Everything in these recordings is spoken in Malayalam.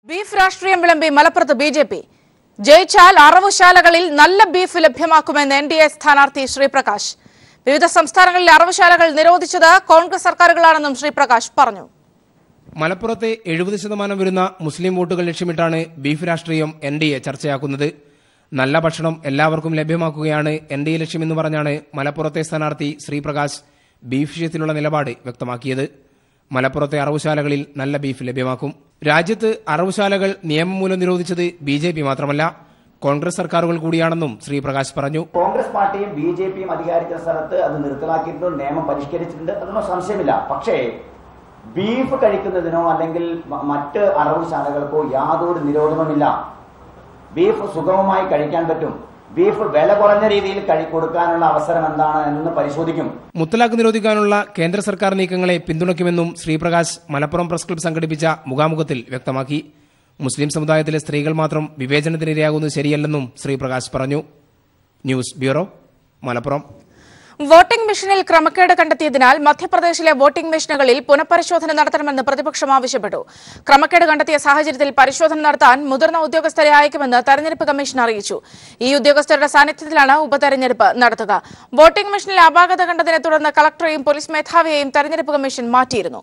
ബീഫ് രാഷ്ട്രീയം വിളമ്പി മലപ്പുറത്ത് ബി ജെ പി ജയിച്ചാൽ അറവുശാലകളിൽ നല്ല ബീഫ് ലഭ്യമാക്കുമെന്ന് എൻ ഡി എ സ്ഥാനാർത്ഥി ശ്രീപ്രകാശ് വിവിധ സംസ്ഥാനങ്ങളിൽ അറവുശാലകൾ നിരോധിച്ചത് കോൺഗ്രസ് സർക്കാരുകളാണെന്നും ശ്രീപ്രകാശ് പറഞ്ഞു മലപ്പുറത്തെ എഴുപത് ശതമാനം വരുന്ന മുസ്ലിം വോട്ടുകൾ ലക്ഷ്യമിട്ടാണ് ബീഫ് രാഷ്ട്രീയം എൻ ഡി എ ചർച്ചയാക്കുന്നത് നല്ല ഭക്ഷണം എല്ലാവർക്കും ലഭ്യമാക്കുകയാണ് എൻ ഡി എ ലക്ഷ്യമെന്ന് പറഞ്ഞാണ് മലപ്പുറത്തെ സ്ഥാനാർത്ഥി ശ്രീപ്രകാശ് ബീഫ് വിഷയത്തിലുള്ള നിലപാട് വ്യക്തമാക്കിയത് മലപ്പുറത്തെ അറവുശാലകളിൽ നല്ല ബീഫ് ലഭ്യമാക്കും രാജ്യത്ത് അറവുശാലകൾ നിയമം മൂലം നിരോധിച്ചത് ബി ജെ പി മാത്രമല്ല കോൺഗ്രസ് സർക്കാരുകൾ കൂടിയാണെന്നും ശ്രീപ്രകാശ് പറഞ്ഞു കോൺഗ്രസ് പാർട്ടിയും ബി ജെ പിയും അധികാരിച്ച സ്ഥലത്ത് അത് നിർത്തലാക്കിയിട്ടുണ്ട് നിയമം പരിഷ്കരിച്ചിട്ടുണ്ട് അതൊന്നും സംശയമില്ല പക്ഷേ ബീഫ് കഴിക്കുന്നതിനോ അല്ലെങ്കിൽ മ- മറ്റ് അറവുശാലകൾക്കോ യാതൊരു നിരോധനവുമില്ല ബീഫ് സുഗമമായി കഴിക്കാൻ പറ്റും ബീഫ് വില കുറഞ്ഞ രീതിയിൽ കഴി കൊടുക്കാനുള്ള അവസരം എന്താണ് എന്ന് പരിശോധിക്കും മുത്തലാഖ് നിരോധിക്കാനുള്ള കേന്ദ്ര സർക്കാർ നീക്കങ്ങളെ പിന്തുണയ്ക്കുമെന്നും ശ്രീപ്രകാശ് മലപ്പുറം പ്രസ് ക്ലബ്ബ് സംഘടിപ്പിച്ച മുഖാമുഖത്തിൽ വ്യക്തമാക്കി മുസ്ലിം സമുദായത്തിലെ സ്ത്രീകൾ മാത്രം വിവേചനത്തിനിരയാകുന്നത് ശരിയല്ലെന്നും ശ്രീപ്രകാശ് പറഞ്ഞു ന്യൂസ് ബ്യൂറോ മലപ്പുറം വോട്ടിംഗ് മെഷീനിൽ ക്രമക്കേട് കണ്ടെത്തിയതിനാൽ മധ്യപ്രദേശിലെ വോട്ടിംഗ് മെഷീനുകളിൽ പുനഃപരിശോധന നടത്തണമെന്ന് പ്രതിപക്ഷം ആവശ്യപ്പെട്ടു ക്രമക്കേട് കണ്ടെത്തിയ സാഹചര്യത്തിൽ പരിശോധന നടത്താൻ മുതിർന്ന ഉദ്യോഗസ്ഥരെ അയക്കുമെന്ന് തെരഞ്ഞെടുപ്പ് കമ്മീഷൻ അറിയിച്ചു ഈ ഉദ്യോഗസ്ഥരുടെ സാന്നിധ്യത്തിലാണ് ഉപതെരഞ്ഞെടുപ്പ് നടത്തുക വോട്ടിംഗ് മെഷീനിൽ അപാകത കണ്ടതിനെ തുടർന്ന് കളക്ടറെയും പോലീസ് മേധാവിയെയും തെരഞ്ഞെടുപ്പ് കമ്മീഷൻ മാറ്റിയിരുന്നു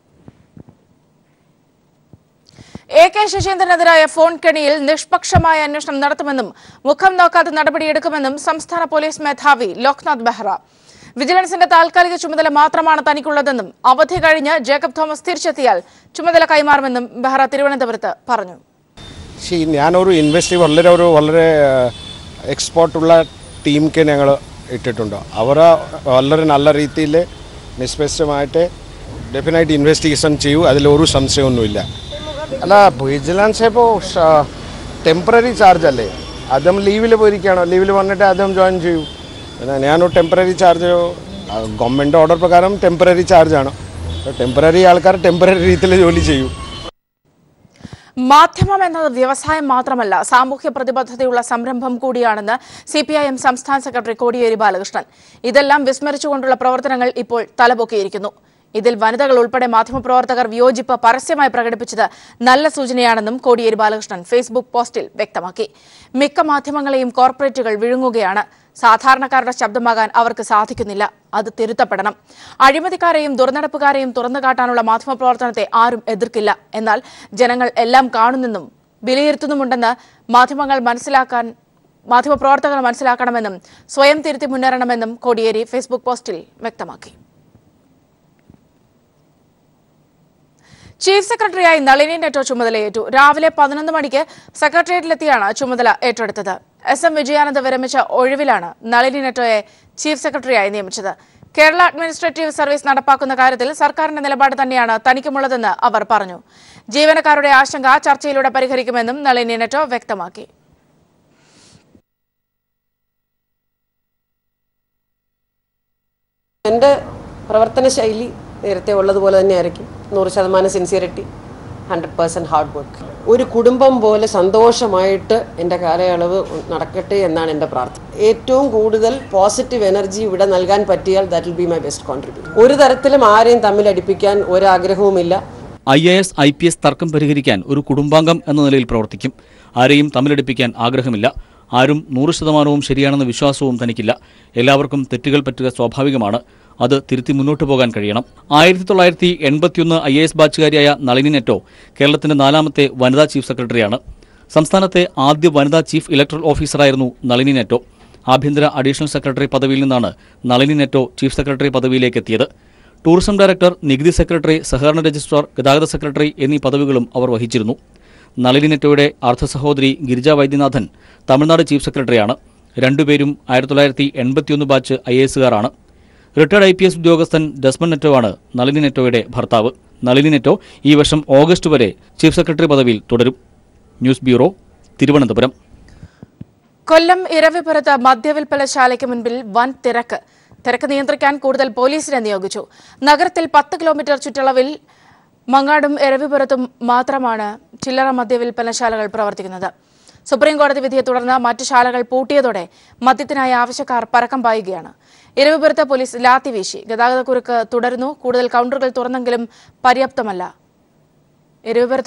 എ കെ ശശീന്ദ്രനെതിരായ ഫോൺ കെണിയിൽ നിഷ്പക്ഷമായ അന്വേഷണം നടത്തുമെന്നും മുഖം നോക്കാതെ നടപടിയെടുക്കുമെന്നും സംസ്ഥാന പോലീസ് മേധാവി ലോക്നാഥ് ബെഹ്റ വിജിലൻസിന്റെ താൽക്കാലിക ചുമതല മാത്രമാണ് തനിക്കുള്ളതെന്നും അവധി കഴിഞ്ഞ് ജേക്കബ് തോമസ് തിരിച്ചെത്തിയാൽ ചുമതല കൈമാറുമെന്നും ബെഹ്റ തിരുവനന്തപുരത്ത് പറഞ്ഞു ശരി ഞാനൊരു ഇൻവെസ്റ്റ് വളരെ ഒരു വളരെ എക്സ്പോർട്ടുള്ള ടീമിക്ക് ഞങ്ങൾ ഇട്ടിട്ടുണ്ട് അവർ വളരെ നല്ല രീതിയിൽ നിഷ്പക്ഷമായിട്ട് ഡെഫിനറ്റ് ഇൻവെസ്റ്റിഗേഷൻ ചെയ്യൂ അതിലൊരു സംശയമൊന്നുമില്ല അല്ല വിജിലൻസ് ഇപ്പോൾ ടെമ്പററി ചാർജ് അല്ലേ അതും ലീവിൽ പോയിരിക്കുകയാണോ ലീവിൽ വന്നിട്ട് അതും ജോയിൻ ചെയ്യൂ പിന്നെ ഞാനൊരു ടെമ്പററി ചാർജ് ഗവൺമെൻറ് ഓർഡർ പ്രകാരം ടെമ്പററി ചാർജാണ് ടെമ്പററി ആൾക്കാർ ടെമ്പററി രീതിയിൽ ജോലി ചെയ്യൂ മാധ്യമം എന്നത് വ്യവസായം മാത്രമല്ല സാമൂഹ്യ പ്രതിബദ്ധതയുള്ള സംരംഭം കൂടിയാണെന്ന് സി പി ഐ എം സംസ്ഥാന സെക്രട്ടറി കോടിയേരി ബാലകൃഷ്ണൻ ഇതെല്ലാം വിസ്മരിച്ചുകൊണ്ടുള്ള പ്രവർത്തനങ്ങൾ ഇപ്പോൾ തലപൊക്കിയിരിക്കുന്നു ഇതിൽ വനിതകൾ ഉൾപ്പെടെ മാധ്യമപ്രവർത്തകർ വിയോജിപ്പ് പരസ്യമായി പ്രകടിപ്പിച്ചത് നല്ല സൂചനയാണെന്നും കോടിയേരി ബാലകൃഷ്ണൻ ഫേസ്ബുക്ക് പോസ്റ്റിൽ വ്യക്തമാക്കി മിക്ക മാധ്യമങ്ങളെയും കോർപ്പറേറ്റുകൾ വിഴുങ്ങുകയാണ് സാധാരണക്കാരുടെ ശബ്ദമാകാൻ അവർക്ക് സാധിക്കുന്നില്ല അത് തിരുത്തപ്പെടണം അഴിമതിക്കാരെയും ദുർനടപ്പുകാരെയും തുറന്നുകാട്ടാനുള്ള മാധ്യമപ്രവർത്തനത്തെ ആരും എതിർക്കില്ല എന്നാൽ ജനങ്ങൾ എല്ലാം കാണുന്നെന്നും വിലയിരുത്തുന്നുമുണ്ടെന്ന് മാധ്യമങ്ങൾ മനസ്സിലാക്കാൻ മാധ്യമപ്രവർത്തകർ മനസ്സിലാക്കണമെന്നും സ്വയം തിരുത്തി മുന്നേറണമെന്നും കോടിയേരി ഫേസ്ബുക്ക് പോസ്റ്റിൽ വ്യക്തമാക്കി ചീഫ് സെക്രട്ടറിയായി നളിനി നെറ്റോ ചുമതലയേറ്റു രാവിലെ പതിനൊന്ന് മണിക്ക് സെക്രട്ടേറിയറ്റിലെത്തിയാണ് ചുമതല ഏറ്റെടുത്തത് എസ് എം വിജയാനന്ദ വിരമിച്ച ഒഴിവിലാണ് നളിനി നെറ്റോയെ ചീഫ് സെക്രട്ടറിയായി നിയമിച്ചത് കേരള അഡ്മിനിസ്ട്രേറ്റീവ് സർവീസ് നടപ്പാക്കുന്ന കാര്യത്തിൽ സർക്കാരിന്റെ നിലപാട് തന്നെയാണ് തനിക്കുമുള്ളതെന്ന് അവർ പറഞ്ഞു ജീവനക്കാരുടെ ആശങ്ക ചർച്ചയിലൂടെ പരിഹരിക്കുമെന്നും നളിനി നെറ്റോ വ്യക്തമാക്കി എൻ്റെ പ്രവർത്തന ശൈലി നേരത്തെ ഉള്ളതുപോലെ തന്നെയായിരിക്കും നൂറ് ശതമാനം sincerity hundred percent hard work ഒരു കുടുംബം പോലെ സന്തോഷമായിട്ട് എൻ്റെ കാലയളവ് നടക്കട്ടെ എന്നാണ് എൻ്റെ പ്രാർത്ഥന ഏറ്റവും കൂടുതൽ പോസിറ്റീവ് എനർജി ഇവിടെ നൽകാൻ പറ്റിയാൽ that will be my best contribute ഒരു തരത്തിലും ആരെയും തമ്മിലടിപ്പിക്കാൻ ഒരാഗ്രഹവുമില്ല I A S I P S തർക്കം പരിഹരിക്കാൻ ഒരു കുടുംബാംഗം എന്ന നിലയിൽ പ്രവർത്തിക്കും ആരെയും തമ്മിലടിപ്പിക്കാൻ ആഗ്രഹമില്ല ആരും നൂറ് ശതമാനവും ശരിയാണെന്ന വിശ്വാസവും തനിക്കില്ല എല്ലാവർക്കും തെറ്റുകൾ പറ്റുക സ്വാഭാവികമാണ് അത് തിരുത്തി മുന്നോട്ട് പോകാൻ കഴിയണം ആയിരത്തി തൊള്ളായിരത്തി എൺപത്തിയൊന്ന് ഐ എ എസ് ബാച്ചുകാരിയായ നളിനി നെറ്റോ കേരളത്തിന്റെ നാലാമത്തെ വനിതാ ചീഫ് സെക്രട്ടറിയാണ് സംസ്ഥാനത്തെ ആദ്യ വനിതാ ചീഫ് ഇലക്ട്രൽ ഓഫീസറായിരുന്നു നളിനി നെറ്റോ ആഭ്യന്തര അഡീഷണൽ സെക്രട്ടറി പദവിയിൽ നിന്നാണ് നളിനി നെറ്റോ ചീഫ് സെക്രട്ടറി പദവിയിലേക്ക് എത്തിയത് ടൂറിസം ഡയറക്ടർ നികുതി സെക്രട്ടറി സഹകരണ രജിസ്ട്രാർ ഗതാഗത സെക്രട്ടറി എന്നീ പദവികളും അവർ വഹിച്ചിരുന്നു നളിനി നെറ്റോയുടെ അർദ്ധ സഹോദരി ഗിരിജ വൈദ്യനാഥൻ തമിഴ്നാട് ചീഫ് സെക്രട്ടറിയാണ് രണ്ടുപേരും ആയിരത്തി തൊള്ളായിരത്തി എൺപത്തിയൊന്ന് ബാച്ച് ഐ എ എസുകാരാണ് റിട്ടയർഡ് ഐ പി എസ് ഉദ്യോഗസ്ഥൻ ഡെസ്മൺ നെറ്റോ ആണ് നളിനി നെറ്റോയുടെ ഭർത്താവ് നളിനി നെറ്റോ ഈ വർഷം ഓഗസ്റ്റ് വരെ ചീഫ് സെക്രട്ടറി പദവിയിൽ തുടരും ന്യൂസ് ബ്യൂറോ തിരുവനന്തപുരം കൊല്ലം ഇരവിപുരത്ത് മദ്യവിൽപ്പനശാലയ്ക്ക് മുൻപിൽ വൻ തിരക്ക് തിരക്ക് നിയന്ത്രിക്കാൻ കൂടുതൽ പോലീസിനെ നിയോഗിച്ചു നഗരത്തിൽ പത്ത് കിലോമീറ്റർ ചുറ്റളവിൽ മങ്ങാടും എരവിപുരത്തും മാത്രമാണ് ചില്ലറ മദ്യവിൽപ്പനശാലകൾ പ്രവർത്തിക്കുന്നത് സുപ്രീം കോടതി വിധിയെ തുടർന്ന് മറ്റ് ശാലകൾ പൂട്ടിയതോടെ മദ്യത്തിനായി ആവശ്യക്കാർ പരക്കം പായുകയാണ് ഇരവിപുരത്ത് പോലീസ് ലാത്തി വീശി ഗതാഗതക്കുരുക്ക് തുടരുന്നു കൂടുതൽ കൗണ്ടറുകൾ തുറന്നെങ്കിലും പര്യാപ്തമല്ല ഇരവിപുരത്ത്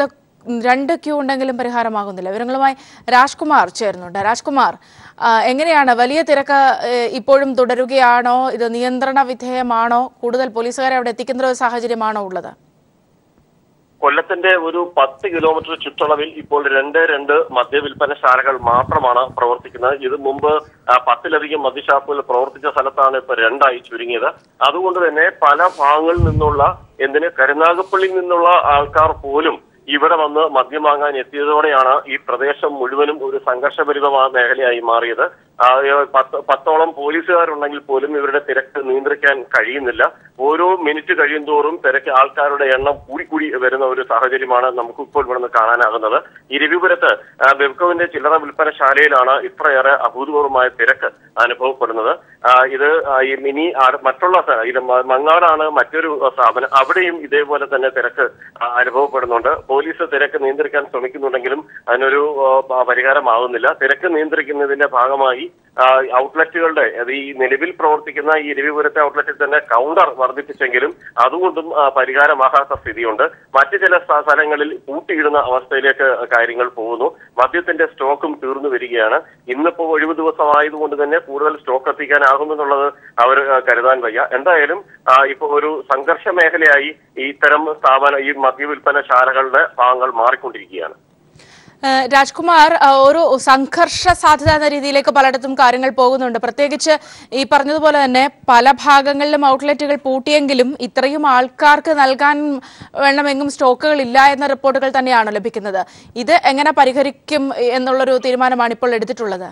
രണ്ട് ക്യൂ ഉണ്ടെങ്കിലും പരിഹാരമാകുന്നില്ല വിവരങ്ങളുമായി രാജ്കുമാർ ചേരുന്നുണ്ട് രാജ്കുമാർ ആ, എങ്ങനെയാണ് വലിയ തിരക്ക് ഏഹ്, ഇപ്പോഴും തുടരുകയാണോ ഇത് നിയന്ത്രണ വിധേയമാണോ കൂടുതൽ പോലീസുകാരെ അവിടെ എത്തിക്കുന്ന ഒരു സാഹചര്യമാണോ ഉള്ളത് കൊല്ലത്തിന്റെ ഒരു പത്ത് കിലോമീറ്റർ ചുറ്റളവിൽ ഇപ്പോൾ രണ്ട് രണ്ട് മദ്യവിൽപ്പനശാലകൾ മാത്രമാണ് പ്രവർത്തിക്കുന്നത് ഇത് മുമ്പ് ആ, പത്തിലധികം മദ്യഷാപ്പുകൾ പ്രവർത്തിച്ച സ്ഥലത്താണ് ഇപ്പൊ രണ്ടായി ചുരുങ്ങിയത് അതുകൊണ്ട് തന്നെ പല ഭാഗങ്ങളിൽ നിന്നുള്ള എന്തിന് കരുനാഗപ്പള്ളിയിൽ നിന്നുള്ള ആൾക്കാർ പോലും ഇവിടെ വന്ന് മദ്യം വാങ്ങാൻ എത്തിയതോടെയാണ് ഈ പ്രദേശം മുഴുവനും ഒരു സംഘർഷഭരിതമായ മേഖലയായി മാറിയത് ആ, ഏഹ്, പത്ത് പത്തോളം പോലീസുകാരുണ്ടെങ്കിൽ പോലും ഇവരുടെ തിരക്ക് നിയന്ത്രിക്കാൻ കഴിയുന്നില്ല ഓരോ മിനിറ്റ് കഴിയുന്തോറും തിരക്ക് ആൾക്കാരുടെ എണ്ണം കൂടിക്കൂടി വരുന്ന ഒരു സാഹചര്യമാണ് നമുക്ക് ഇപ്പോൾ ഇവിടെ നിന്ന് കാണാനാകുന്നത് ഈ രവിപുരത്ത് ആ, ബെവ്കോവിന്റെ ചില്ലറ വിൽപ്പനശാലയിലാണ് ഇത്രയേറെ അഭൂതപൂർവമായ തിരക്ക് അനുഭവപ്പെടുന്നത് ആ, ഇത് ആ, ഈ മിനി ആ- മറ്റുള്ള സ്ഥ- ഇത് മ- മങ്ങാടാണ് മറ്റൊരു സ്ഥാപനം അവിടെയും ഇതേപോലെ തന്നെ തിരക്ക് ആ, അനുഭവപ്പെടുന്നുണ്ട് പോലീസ് തിരക്ക് നിയന്ത്രിക്കാൻ ശ്രമിക്കുന്നുണ്ടെങ്കിലും അതിനൊരു ആ, പ- പരിഹാരമാകുന്നില്ല തിരക്ക് നിയന്ത്രിക്കുന്നതിന്റെ ഭാഗമായി ആ, ഔട്ട്ലെറ്റുകളുടെ അത് ഈ നിലവിൽ പ്രവർത്തിക്കുന്ന ഈ രവിപുരത്തെ ഔട്ട്ലെറ്റിൽ തന്നെ കൗണ്ടർ വർദ്ധിപ്പിച്ചെങ്കിലും അതുകൊണ്ടും ആ, പരിഹാരമാകാത്ത സ്ഥിതിയുണ്ട് മറ്റു ചില സ്ഥ- സ്ഥലങ്ങളിൽ പൂട്ടിയിടുന്ന അവസ്ഥയിലേക്ക് കാര്യങ്ങൾ പോകുന്നു മദ്യത്തിന്റെ സ്റ്റോക്കും തീർന്നു വരികയാണ് ഇന്നിപ്പോ ഒഴിവ് ദിവസമായതുകൊണ്ട് തന്നെ കൂടുതൽ സ്റ്റോക്ക് എത്തിക്കാനാകുമെന്നുള്ളത് അവർ ആ, കരുതാൻ വയ്യ എന്തായാലും ആ, ഇപ്പൊ ഒരു സംഘർഷ മേഖലയായി ഈ ഇത്തരം സ്ഥാപന ഈ മദ്യവിൽപ്പനശാലകളുടെ ഭാഗങ്ങൾ മാറിക്കൊണ്ടിരിക്കുകയാണ് ഏഹ് രാജ്കുമാർ ആ, ഒരു സംഘർഷ സാധ്യത എന്ന രീതിയിലേക്ക് പലയിടത്തും കാര്യങ്ങൾ പോകുന്നുണ്ട് പ്രത്യേകിച്ച് ഈ പറഞ്ഞതുപോലെ തന്നെ പല ഭാഗങ്ങളിലും ഔട്ട്ലെറ്റുകൾ പൂട്ടിയെങ്കിലും ഇത്രയും ആൾക്കാർക്ക് നൽകാൻ വേണമെങ്കും സ്റ്റോക്കുകൾ ഇല്ല എന്ന റിപ്പോർട്ടുകൾ തന്നെയാണ് ലഭിക്കുന്നത് ഇത് എങ്ങനെ പരിഹരിക്കും എന്നുള്ളൊരു തീരുമാനമാണ് ഇപ്പോൾ എടുത്തിട്ടുള്ളത്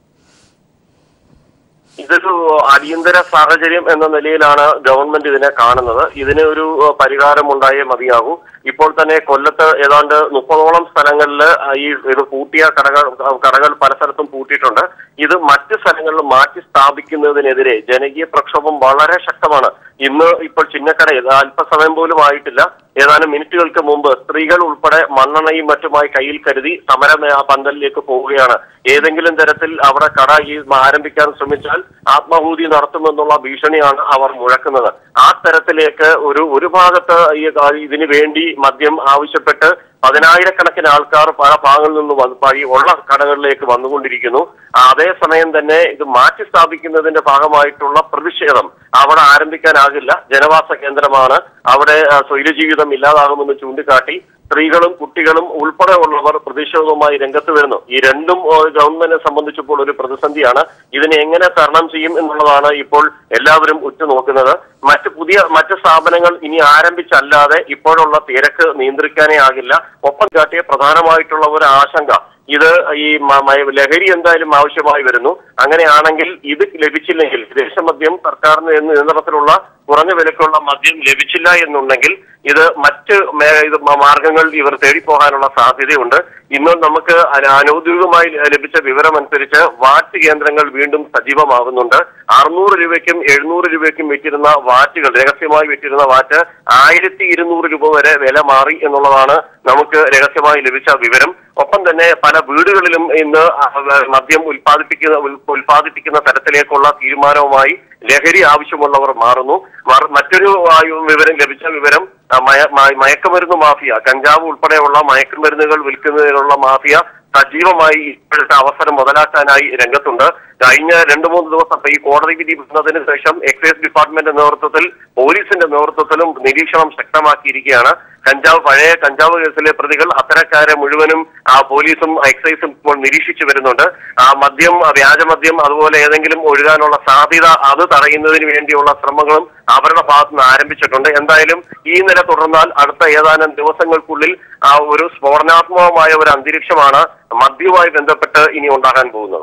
ഇതൊരു അടിയന്തര സാഹചര്യം എന്ന നിലയിലാണ് ഗവൺമെന്റ് ഇതിനെ കാണുന്നത് ഇതിന് ഒരു ഏഹ്, പരിഹാരം ഉണ്ടായേ മതിയാകൂ ഇപ്പോൾ തന്നെ കൊല്ലത്ത് ഏതാണ്ട് മുപ്പതോളം സ്ഥലങ്ങളിൽ ഈ ഇത് പൂട്ടിയ കടകൾ കടകൾ പല സ്ഥലത്തും പൂട്ടിയിട്ടുണ്ട് ഇത് മറ്റ് സ്ഥലങ്ങളിൽ മാറ്റി സ്ഥാപിക്കുന്നതിനെതിരെ ജനകീയ പ്രക്ഷോഭം വളരെ ശക്തമാണ് ഇന്ന് ഇപ്പോൾ ചിന്നക്കടയിൽ അല്പസമയം പോലും ആയിട്ടില്ല ഏതാനും മിനിറ്റുകൾക്ക് മുമ്പ് സ്ത്രീകൾ ഉൾപ്പെടെ മണ്ണെണ്ണയും മറ്റുമായി കയ്യിൽ കരുതി സമര മേ- പന്തലിലേക്ക് പോവുകയാണ് ഏതെങ്കിലും തരത്തിൽ അവിടെ കട ഈ ആരംഭിക്കാൻ ശ്രമിച്ചാൽ ആത്മാഹൂതി നടത്തുമെന്നുള്ള ഭീഷണിയാണ് അവർ മുഴക്കുന്നത് ആ തരത്തിലേക്ക് ഒരു ഒരു ഭാഗത്ത് ഈ ഇതിനു വേണ്ടി മദ്യം ആവശ്യപ്പെട്ട് പതിനായിരക്കണക്കിന് ആൾക്കാർ പല ഭാഗങ്ങളിൽ നിന്ന് വന്ന് വഴി ഉള്ള കടകളിലേക്ക് വന്നുകൊണ്ടിരിക്കുന്നു അതേസമയം തന്നെ ഇത് മാറ്റി സ്ഥാപിക്കുന്നതിന്റെ ഭാഗമായിട്ടുള്ള പ്രതിഷേധം അവിടെ ആരംഭിക്കാനാകില്ല ജനവാസ കേന്ദ്രമാണ് അവിടെ ആ, സ്വൈരജീവിതം ഇല്ലാതാകുമെന്ന് ചൂണ്ടിക്കാട്ടി സ്ത്രീകളും കുട്ടികളും ഉൾപ്പെടെ ഉള്ളവർ പ്രതിഷേധവുമായി രംഗത്ത് വരുന്നു ഈ രണ്ടും ആ, ഗവൺമെന്റിനെ സംബന്ധിച്ചപ്പോൾ ഒരു പ്രതിസന്ധിയാണ് ഇതിനെ എങ്ങനെ തരണം ചെയ്യും എന്നുള്ളതാണ് ഇപ്പോൾ എല്ലാവരും ഉറ്റുനോക്കുന്നത് മറ്റ് പുതിയ മറ്റ് സ്ഥാപനങ്ങൾ ഇനി ആരംഭിച്ചല്ലാതെ ഇപ്പോഴുള്ള തിരക്ക് നിയന്ത്രിക്കാനേ ആകില്ല ഒപ്പം കാട്ടിയ പ്രധാനമായിട്ടുള്ള ഒരു ആശങ്ക ഇത് ഈ മ- മയ- ലഹരി എന്തായാലും ആവശ്യമായി വരുന്നു അങ്ങനെയാണെങ്കിൽ ഇത് ലഭിച്ചില്ലെങ്കിൽ വിദേശമദ്യം സർക്കാരിന് എന്ന നിയന്ത്രണത്തിലുള്ള കുറഞ്ഞ വിലക്കുള്ള മദ്യം ലഭിച്ചില്ല എന്നുണ്ടെങ്കിൽ ഇത് മറ്റ് മേ- ഇത് മ- മാർഗങ്ങൾ ഇവർ തേടിപ്പോകാനുള്ള സാധ്യതയുണ്ട് ഇന്ന് നമുക്ക് അന- അനൗദ്യോഗികമായി ലഭിച്ച വിവരമനുസരിച്ച് വാറ്റ് കേന്ദ്രങ്ങൾ വീണ്ടും സജീവമാകുന്നുണ്ട് അറുന്നൂറ് രൂപയ്ക്കും എഴുന്നൂറ് രൂപയ്ക്കും വിറ്റിരുന്ന വാറ്റുകൾ രഹസ്യമായി വിറ്റിരുന്ന വാറ്റ് ആയിരത്തി ഇരുന്നൂറ് രൂപ വരെ വില മാറി എന്നുള്ളതാണ് നമുക്ക് രഹസ്യമായി ലഭിച്ച വിവരം ഒപ്പം തന്നെ പല വീടുകളിലും ഇന്ന് മദ്യം ഉൽപ്പാദിപ്പിക്കുന്ന ഉൽ- ഉൽപ്പാദിപ്പിക്കുന്ന തരത്തിലേക്കുള്ള തീരുമാനവുമായി ലഹരി ആവശ്യമുള്ളവർ മാറുന്നു മറ- മറ്റൊരു ആ, വിവരം ലഭിച്ച വിവരം ആ, മയ- മയ- മയക്കുമരുന്ന് മാഫിയ കഞ്ചാവ് ഉൾപ്പെടെയുള്ള മയക്കുമരുന്നുകൾ വിൽക്കുന്നതിനുള്ള മാഫിയ സജീവമായി ഇപ്പോഴത്തെ അവസരം മുതലാക്കാനായി രംഗത്തുണ്ട് കഴിഞ്ഞ രണ്ടു മൂന്ന് ദിവസം ഈ കോടതി വിധി വന്നതിന് ശേഷം എക്സൈസ് ഡിപ്പാർട്ട്മെന്റ് നേതൃത്വത്തിൽ പോലീസിന്റെ നേതൃത്വത്തിലും നിരീക്ഷണം ശക്തമാക്കിയിരിക്കുകയാണ് കഞ്ചാവ് പഴയ കഞ്ചാവ് കേസിലെ പ്രതികൾ അത്തരക്കാരെ മുഴുവനും ആ പോലീസും എക്സൈസും ഇപ്പോൾ നിരീക്ഷിച്ചു വരുന്നുണ്ട് ആ മദ്യം ആ വ്യാജമദ്യം അതുപോലെ ഏതെങ്കിലും ഒഴുകാനുള്ള സാധ്യത അത് തടയുന്നതിന് വേണ്ടിയുള്ള ശ്രമങ്ങളും അവരുടെ ഭാഗത്ത് നിന്ന് ആരംഭിച്ചിട്ടുണ്ട് എന്തായാലും ഈ നില തുടർന്നാൽ അടുത്ത ഏതാനും ദിവസങ്ങൾക്കുള്ളിൽ ആ ഒരു സ്ഫോടനാത്മകമായ ഒരു അന്തരീക്ഷമാണ് മദ്യവുമായി ബന്ധപ്പെട്ട് ഇനി ഉണ്ടാകാൻ പോകുന്നത്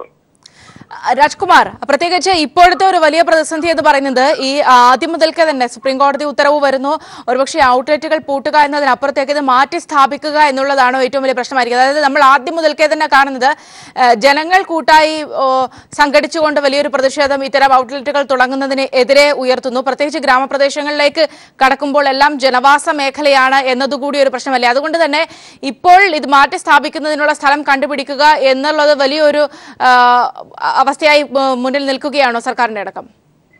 രാജ്കുമാർ പ്രത്യേകിച്ച് ഇപ്പോഴത്തെ ഒരു വലിയ പ്രതിസന്ധി എന്ന് പറയുന്നത് ഈ ആദ്യം മുതൽക്കേ തന്നെ സുപ്രീം കോടതി ഉത്തരവ് വരുന്നു ഒരുപക്ഷെ ഔട്ട്ലെറ്റുകൾ പൂട്ടുക എന്നതിനപ്പുറത്തേക്ക് ഇത് മാറ്റി സ്ഥാപിക്കുക എന്നുള്ളതാണോ ഏറ്റവും വലിയ പ്രശ്നമായിരിക്കും അതായത് നമ്മൾ ആദ്യം മുതൽക്കേ തന്നെ കാണുന്നത് ഏഹ്, ജനങ്ങൾ കൂട്ടായി ഓ, സംഘടിച്ചുകൊണ്ട് വലിയൊരു പ്രതിഷേധം ഇത്തരം ഔട്ട്ലെറ്റുകൾ തുടങ്ങുന്നതിന് എതിരെ ഉയർത്തുന്നു പ്രത്യേകിച്ച് ഗ്രാമപ്രദേശങ്ങളിലേക്ക് കടക്കുമ്പോൾ എല്ലാം ജനവാസ മേഖലയാണ് എന്നതുകൂടി ഒരു പ്രശ്നമല്ലേ അതുകൊണ്ട് തന്നെ ഇപ്പോൾ ഇത് മാറ്റി സ്ഥാപിക്കുന്നതിനുള്ള സ്ഥലം കണ്ടുപിടിക്കുക എന്നുള്ളത് വലിയൊരു ആ, അവസ്ഥയായി ആ, മുന്നിൽ നിൽക്കുകയാണോ സർക്കാരിന്റെ അടക്കം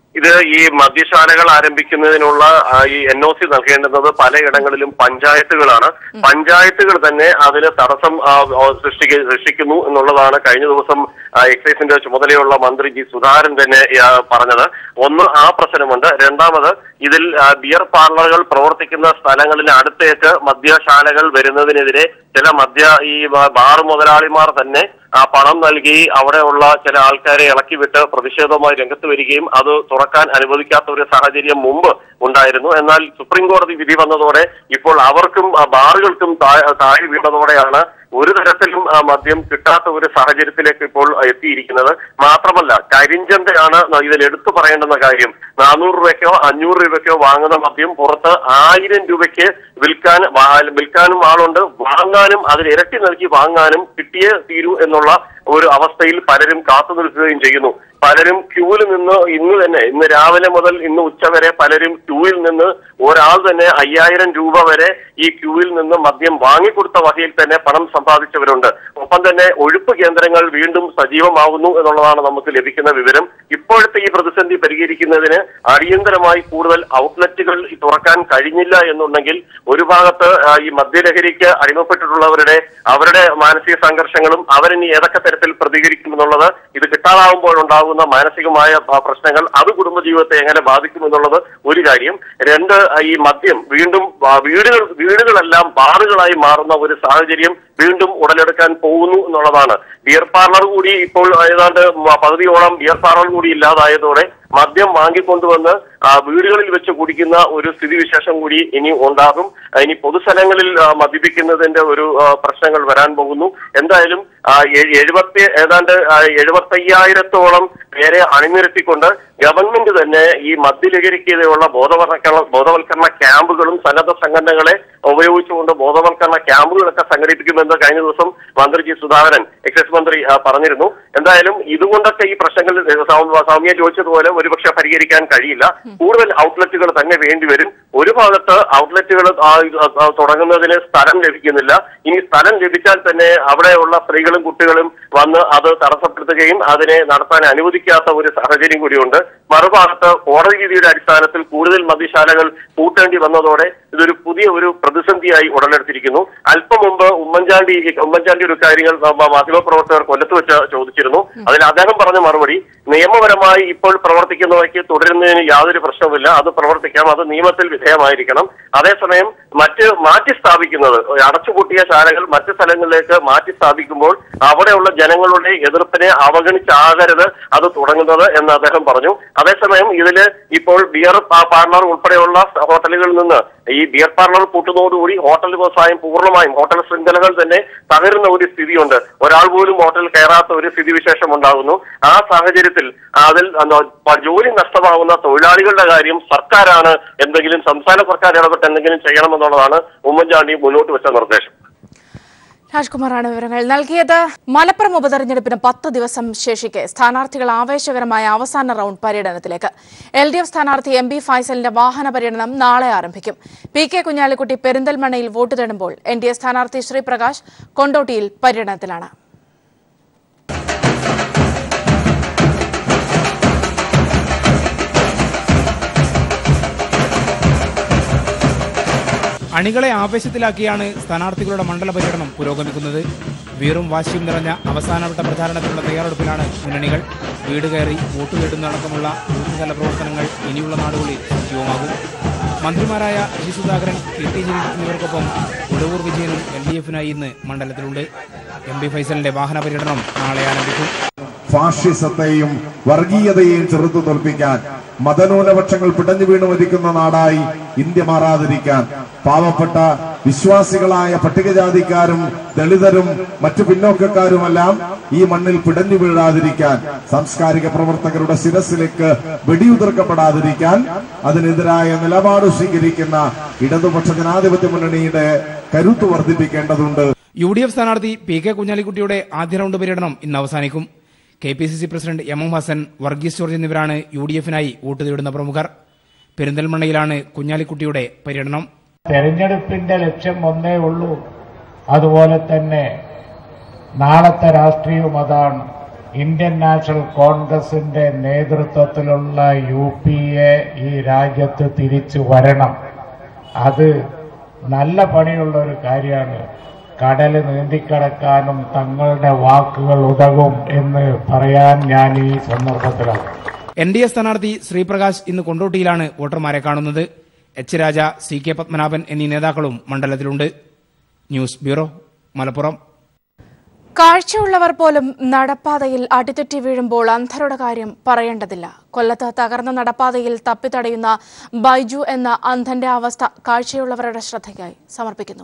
ഇത് ഈ മദ്യശാലകൾ ആരംഭിക്കുന്നതിനുള്ള ആ, ഈ എൻ ഒ സി നൽകേണ്ടുന്നത് പലയിടങ്ങളിലും പഞ്ചായത്തുകളാണ് പഞ്ചായത്തുകൾ തന്നെ അതിന് തടസ്സം ആ, ആ, സൃഷ്ടിക്ക സൃഷ്ടിക്കുന്നു എന്നുള്ളതാണ് കഴിഞ്ഞ ദിവസം ആ, എക്സൈസിന്റെ ചുമതലയുള്ള മന്ത്രി ജി സുധാകരൻ തന്നെ ആ, പറഞ്ഞത് ഒന്ന് ആ പ്രശ്നമുണ്ട് രണ്ടാമത് ഇതിൽ ആ, ബിയർ പാർലറുകൾ പ്രവർത്തിക്കുന്ന സ്ഥലങ്ങളിൽ അടുത്തേക്ക് മദ്യശാലകൾ വരുന്നതിനെതിരെ ചില മദ്യ ഈ ബ- ബാർ മുതലാളിമാർ തന്നെ ആ പണം നൽകി അവിടെയുള്ള ചില ആൾക്കാരെ ഇളക്കി വിട്ട് പ്രതിഷേധവുമായി രംഗത്ത് വരികയും അത് തുറക്കാൻ അനുവദിക്കാത്ത ഒരു സാഹചര്യം മുമ്പ് ഉണ്ടായിരുന്നു എന്നാൽ സുപ്രീം കോടതി വിധി വന്നതോടെ ഇപ്പോൾ അവർക്കും ആ ബാറുകൾക്കും താ- താഴെ വീണതോടെയാണ് ഒരു തരത്തിലും ആ, മദ്യം കിട്ടാത്ത ഒരു സാഹചര്യത്തിലേക്ക് ഇപ്പോൾ എത്തിയിരിക്കുന്നത് മാത്രമല്ല കരിഞ്ചന്തയാണ് ഇതിൽ എടുത്തു പറയേണ്ടുന്ന കാര്യം നാനൂറ് രൂപയ്ക്കോ അഞ്ഞൂറ് രൂപയ്ക്കോ വാങ്ങുന്ന മദ്യം പുറത്ത് ആയിരം രൂപയ്ക്ക് വിൽക്കാൻ വാ- വിൽക്കാനും ആളുണ്ട് വാങ്ങാനും അതിന് ഇരട്ടി നൽകി വാങ്ങാനും കിട്ടിയേ തീരൂ എന്നുള്ള ഒരു അവസ്ഥയിൽ പലരും കാത്തു നിൽക്കുകയും ചെയ്യുന്നു പലരും ക്യൂവിൽ നിന്ന് ഇന്ന് തന്നെ ഇന്ന് രാവിലെ മുതൽ ഇന്ന് ഉച്ച വരെ പലരും ക്യൂവിൽ നിന്ന് ഒരാൾ തന്നെ അയ്യായിരം രൂപ വരെ ഈ ക്യൂവിൽ നിന്ന് മദ്യം വാങ്ങിക്കൊടുത്ത വകയിൽ തന്നെ പണം സമ്പാദിച്ചവരുണ്ട് ഒപ്പം തന്നെ ഒഴുപ്പ് കേന്ദ്രങ്ങൾ വീണ്ടും സജീവമാവുന്നു എന്നുള്ളതാണ് നമുക്ക് ലഭിക്കുന്ന വിവരം ഇപ്പോഴത്തെ ഈ പ്രതിസന്ധി പരിഹരിക്കുന്നതിന് അടിയന്തരമായി കൂടുതൽ ഔട്ട്ലെറ്റുകൾ തുറക്കാൻ കഴിഞ്ഞില്ല എന്നുണ്ടെങ്കിൽ ഒരു ഭാഗത്ത് ആ, ഈ മദ്യലഹരിക്ക് അടിമപ്പെട്ടിട്ടുള്ളവരുടെ അവരുടെ മാനസിക സംഘർഷങ്ങളും അവരിനി ഏതൊക്കെ തരത്തിൽ പ്രതികരിക്കുമെന്നുള്ളത് ഇത് കിട്ടാതാവുമ്പോൾ ഉണ്ടാകുന്ന മാനസികമായ ആ, പ്രശ്നങ്ങൾ അത് കുടുംബജീവിതത്തെ എങ്ങനെ ബാധിക്കുമെന്നുള്ളത് ഒരു കാര്യം രണ്ട് ആ, ഈ മദ്യം വീണ്ടും ആ, വീടുകൾ വീടുകളെല്ലാം ബാറുകളായി മാറുന്ന ഒരു സാഹചര്യം വീണ്ടും ഉടലെടുക്കാൻ പോകുന്നു എന്നുള്ളതാണ് ബിയർ പാർലർ കൂടി ഇപ്പോൾ ഏതാണ്ട് മ- പകുതിയോളം ബിയർ പാർലർ കൂടി ഇല്ലാതായതോടെ മദ്യം വാങ്ങിക്കൊണ്ടുവന്ന് ആ, വീടുകളിൽ വെച്ച് കുടിക്കുന്ന ഒരു സ്ഥിതിവിശേഷം കൂടി ഇനി ഉണ്ടാകും ആ, ഇനി പൊതുസ്ഥലങ്ങളിൽ ആ, മദ്യപിക്കുന്നതിന്റെ ഒരു ആ, പ്രശ്നങ്ങൾ വരാൻ പോകുന്നു എന്തായാലും ആ, എ- എഴുപത്തി ഏതാണ്ട് ആ, എഴുപത്തയ്യായിരത്തോളം പേരെ അണിനിരത്തിക്കൊണ്ട് ഗവൺമെന്റ് തന്നെ ഈ മദ്യലഹരിക്കെതിരെയുള്ള ബോധവൽക്കരണ ബോധവൽക്കരണ ക്യാമ്പുകളും സന്നദ്ധ സംഘടനകളെ ഉപയോഗിച്ചുകൊണ്ട് ബോധവൽക്കരണ ക്യാമ്പുകളൊക്കെ സംഘടിപ്പിക്കുമെന്ന് കഴിഞ്ഞ ദിവസം മന്ത്രി ജി സുധാകരൻ എക്സൈസ് മന്ത്രി ആ, പറഞ്ഞിരുന്നു എന്തായാലും ഇതുകൊണ്ടൊക്കെ ഈ പ്രശ്നങ്ങൾ സൗ- സൗമ്യ ചോദിച്ചതുപോലെ ഒരുപക്ഷെ പരിഹരിക്കാൻ കഴിയില്ല കൂടുതൽ ഔട്ട്ലെറ്റുകൾ തന്നെ വേണ്ടിവരും ഒരു ഭാഗത്ത് ഔട്ട്ലെറ്റുകൾ തുടങ്ങുന്നതിന് സ്ഥലം ലഭിക്കുന്നില്ല ഇനി സ്ഥലം ലഭിച്ചാൽ തന്നെ അവിടെയുള്ള സ്ത്രീകളും കുട്ടികളും വന്ന് അത് തടസ്സപ്പെടുത്തുകയും അതിനെ നടത്താൻ അനുവദിക്കാത്ത ഒരു സാഹചര്യം കൂടിയുണ്ട് മറുഭാഗത്ത് കോടതി വിധിയുടെ അടിസ്ഥാനത്തിൽ കൂടുതൽ മദ്യശാലകൾ പൂട്ടേണ്ടി വന്നതോടെ ഇതൊരു പുതിയ ഒരു പ്രതിസന്ധിയായി ഉടലെടുത്തിരിക്കുന്നു അല്പം മുമ്പ് ഉമ്മൻചാണ്ടി ഉമ്മൻചാണ്ടി ഒരു കാര്യങ്ങൾ മ- മാധ്യമപ്രവർത്തകർ കൊല്ലത്ത് വെച്ച് ചോദിച്ചിരുന്നു അതിൽ അദ്ദേഹം പറഞ്ഞ മറുപടി നിയമപരമായി ഇപ്പോൾ പ്രവർത്തിക്കുന്നവയ്ക്ക് തുടരുന്നതിന് യാതൊരു പ്രശ്നവുമില്ല അത് പ്രവർത്തിക്കാം അത് നിയമത്തിൽ വിധേയമായിരിക്കണം അതേസമയം മറ്റ് മാറ്റി സ്ഥാപിക്കുന്നത് അടച്ചുപൂട്ടിയ ശാലകൾ മറ്റ് സ്ഥലങ്ങളിലേക്ക് മാറ്റി സ്ഥാപിക്കുമ്പോൾ അവിടെയുള്ള ജനങ്ങളുടെ എതിർപ്പിനെ അവഗണിച്ചാകരുത് അത് തുടങ്ങുന്നത് എന്ന് അദ്ദേഹം പറഞ്ഞു അതേസമയം ഇതില് ഇപ്പോൾ ബിയർ പാ- പാർലർ ഉൾപ്പെടെയുള്ള ഹോട്ടലുകളിൽ നിന്ന് ഈ ബിയർ പാർലർ പൂട്ടുന്നതോടുകൂടി ഹോട്ടൽ വ്യവസായം പൂർണ്ണമായും ഹോട്ടൽ ശൃംഖലകൾ തന്നെ തകരുന്ന ഒരു സ്ഥിതിയുണ്ട് ഒരാൾ പോലും ഹോട്ടൽ കയറാത്ത ഒരു സ്ഥിതിവിശേഷം ഉണ്ടാകുന്നു ആ സാഹചര്യത്തിൽ അതിൽ എന്താ, പ- ജോലി നഷ്ടമാകുന്ന തൊഴിലാളികളുടെ കാര്യം സർക്കാരാണ് എന്തെങ്കിലും സംസ്ഥാന സർക്കാർ ഇടപെട്ട് എന്തെങ്കിലും ചെയ്യണമെന്നുള്ളതാണ് ഉമ്മൻചാണ്ടി മുന്നോട്ട് വെച്ച നിർദ്ദേശം രാജ്കുമാറാണ് വിവരങ്ങൾ നൽകിയത് മലപ്പുറം ഉപതെരഞ്ഞെടുപ്പിന് പത്ത് ദിവസം ശേഷിക്കെ സ്ഥാനാർത്ഥികൾ ആവേശകരമായ അവസാന റൗണ്ട് പര്യടനത്തിലേക്ക് എൽ ഡി എഫ് സ്ഥാനാർത്ഥി എം ബി ഫൈസലിന്റെ വാഹന പര്യടനം നാളെ ആരംഭിക്കും പി കെ കുഞ്ഞാലിക്കുട്ടി പെരിന്തൽമണ്ണയിൽ വോട്ട് തേടുമ്പോൾ എൻ ഡി എ സ്ഥാനാർത്ഥി ശ്രീപ്രകാശ് കൊണ്ടോട്ടിയിൽ പര്യടനത്തിലാണ് അണികളെ ആവേശത്തിലാക്കിയാണ് സ്ഥാനാർത്ഥികളുടെ മണ്ഡല പര്യടനം പുരോഗമിക്കുന്നത് വീറും വാശിയും നിറഞ്ഞ അവസാനവട്ട പ്രചാരണത്തിനുള്ള തയ്യാറെടുപ്പിലാണ് മുന്നണികൾ വീട് കയറി വോട്ട് തേടുന്നതടക്കമുള്ള ബൂത്തുതല പ്രവർത്തനങ്ങൾ ഇനിയുള്ള നാടുകളിൽ സജീവമാകും മന്ത്രിമാരായ G Sudhakaran K T Jaleel എന്നിവർക്കൊപ്പം ഉടവൂർ വിജയനും എൽ ഡി എഫിനായി ഇന്ന് മണ്ഡലത്തിലുണ്ട് എം പി ഫൈസലിന്റെ വാഹന പര്യടനം നാളെ ആരംഭിക്കും ഫാഷിസത്തെയും വർഗീയതയെയും ചെറുത്തു തോൽപ്പിക്കാൻ മതന്യൂനപക്ഷങ്ങൾ പിടഞ്ഞു വീണു മരിക്കുന്ന നാടായി ഇന്ത്യ മാറാതിരിക്കാൻ പാവപ്പെട്ട വിശ്വാസികളായ പട്ടികജാതിക്കാരും ദളിതരും മറ്റു പിന്നോക്കക്കാരുമെല്ലാം ഈ മണ്ണിൽ പിടഞ്ഞു വീഴാതിരിക്കാൻ സാംസ്കാരിക പ്രവർത്തകരുടെ ശിരസിലേക്ക് വെടിയുതിർക്കപ്പെടാതിരിക്കാൻ അതിനെതിരായ നിലപാട് സ്വീകരിക്കുന്ന ഇടതുപക്ഷ ജനാധിപത്യ മുന്നണിയുടെ കരുത്ത് വർദ്ധിപ്പിക്കേണ്ടതുണ്ട് യു ഡി എഫ് സ്ഥാനാർത്ഥി പി കെ കുഞ്ഞാലിക്കുട്ടിയുടെ ആദ്യ റൗണ്ട് പര്യടനം ഇന്ന് അവസാനിക്കും K P C C president M M Hasan Varghese George എന്നിവരാണ് യു ഡി എഫിനായി വോട്ട് തേടുന്ന പ്രമുഖർ പെരിന്തൽമണ്ണയിലാണ് കുഞ്ഞാലിക്കുട്ടിയുടെ പര്യടനം തെരഞ്ഞെടുപ്പിന്റെ ലക്ഷ്യം ഒന്നേ ഉള്ളൂ അതുപോലെ തന്നെ നാളത്തെ രാഷ്ട്രീയവും അതാണ് ഇന്ത്യൻ നാഷണൽ കോൺഗ്രസിന്റെ നേതൃത്വത്തിലുള്ള യു പി എ ഈ രാജ്യത്ത് തിരിച്ചു വരണം അത് നല്ല പണിയുള്ള ഒരു കാര്യമാണ് കടൽ നീന്തിക്കടക്കാനും തങ്ങളുടെ വാക്കുകൾ ഉതകും എന്ന് പറയാൻ ഞാൻ ഈ സന്ദർഭത്തിലാണ് എൻ ഡി എ സ്ഥാനാർത്ഥി ശ്രീപ്രകാശ് ഇന്ന് കൊണ്ടോട്ടിയിലാണ് വോട്ടർമാരെ കാണുന്നത് H Raja C K Padmanabhan എന്നീ നേതാക്കളും മണ്ഡലത്തിലുണ്ട് ന്യൂസ് ബ്യൂറോ മലപ്പുറം കാഴ്ചയുള്ളവർ പോലും നടപ്പാതയിൽ അടിതെറ്റി വീഴുമ്പോൾ അന്ധരുടെ കാര്യം പറയേണ്ടതില്ല കൊല്ലത്ത് തകർന്ന നടപ്പാതയിൽ തപ്പിത്തടയുന്ന ബൈജു എന്ന അന്ധന്റെ അവസ്ഥ കാഴ്ചയുള്ളവരുടെ ശ്രദ്ധയ്ക്കായി സമർപ്പിക്കുന്നു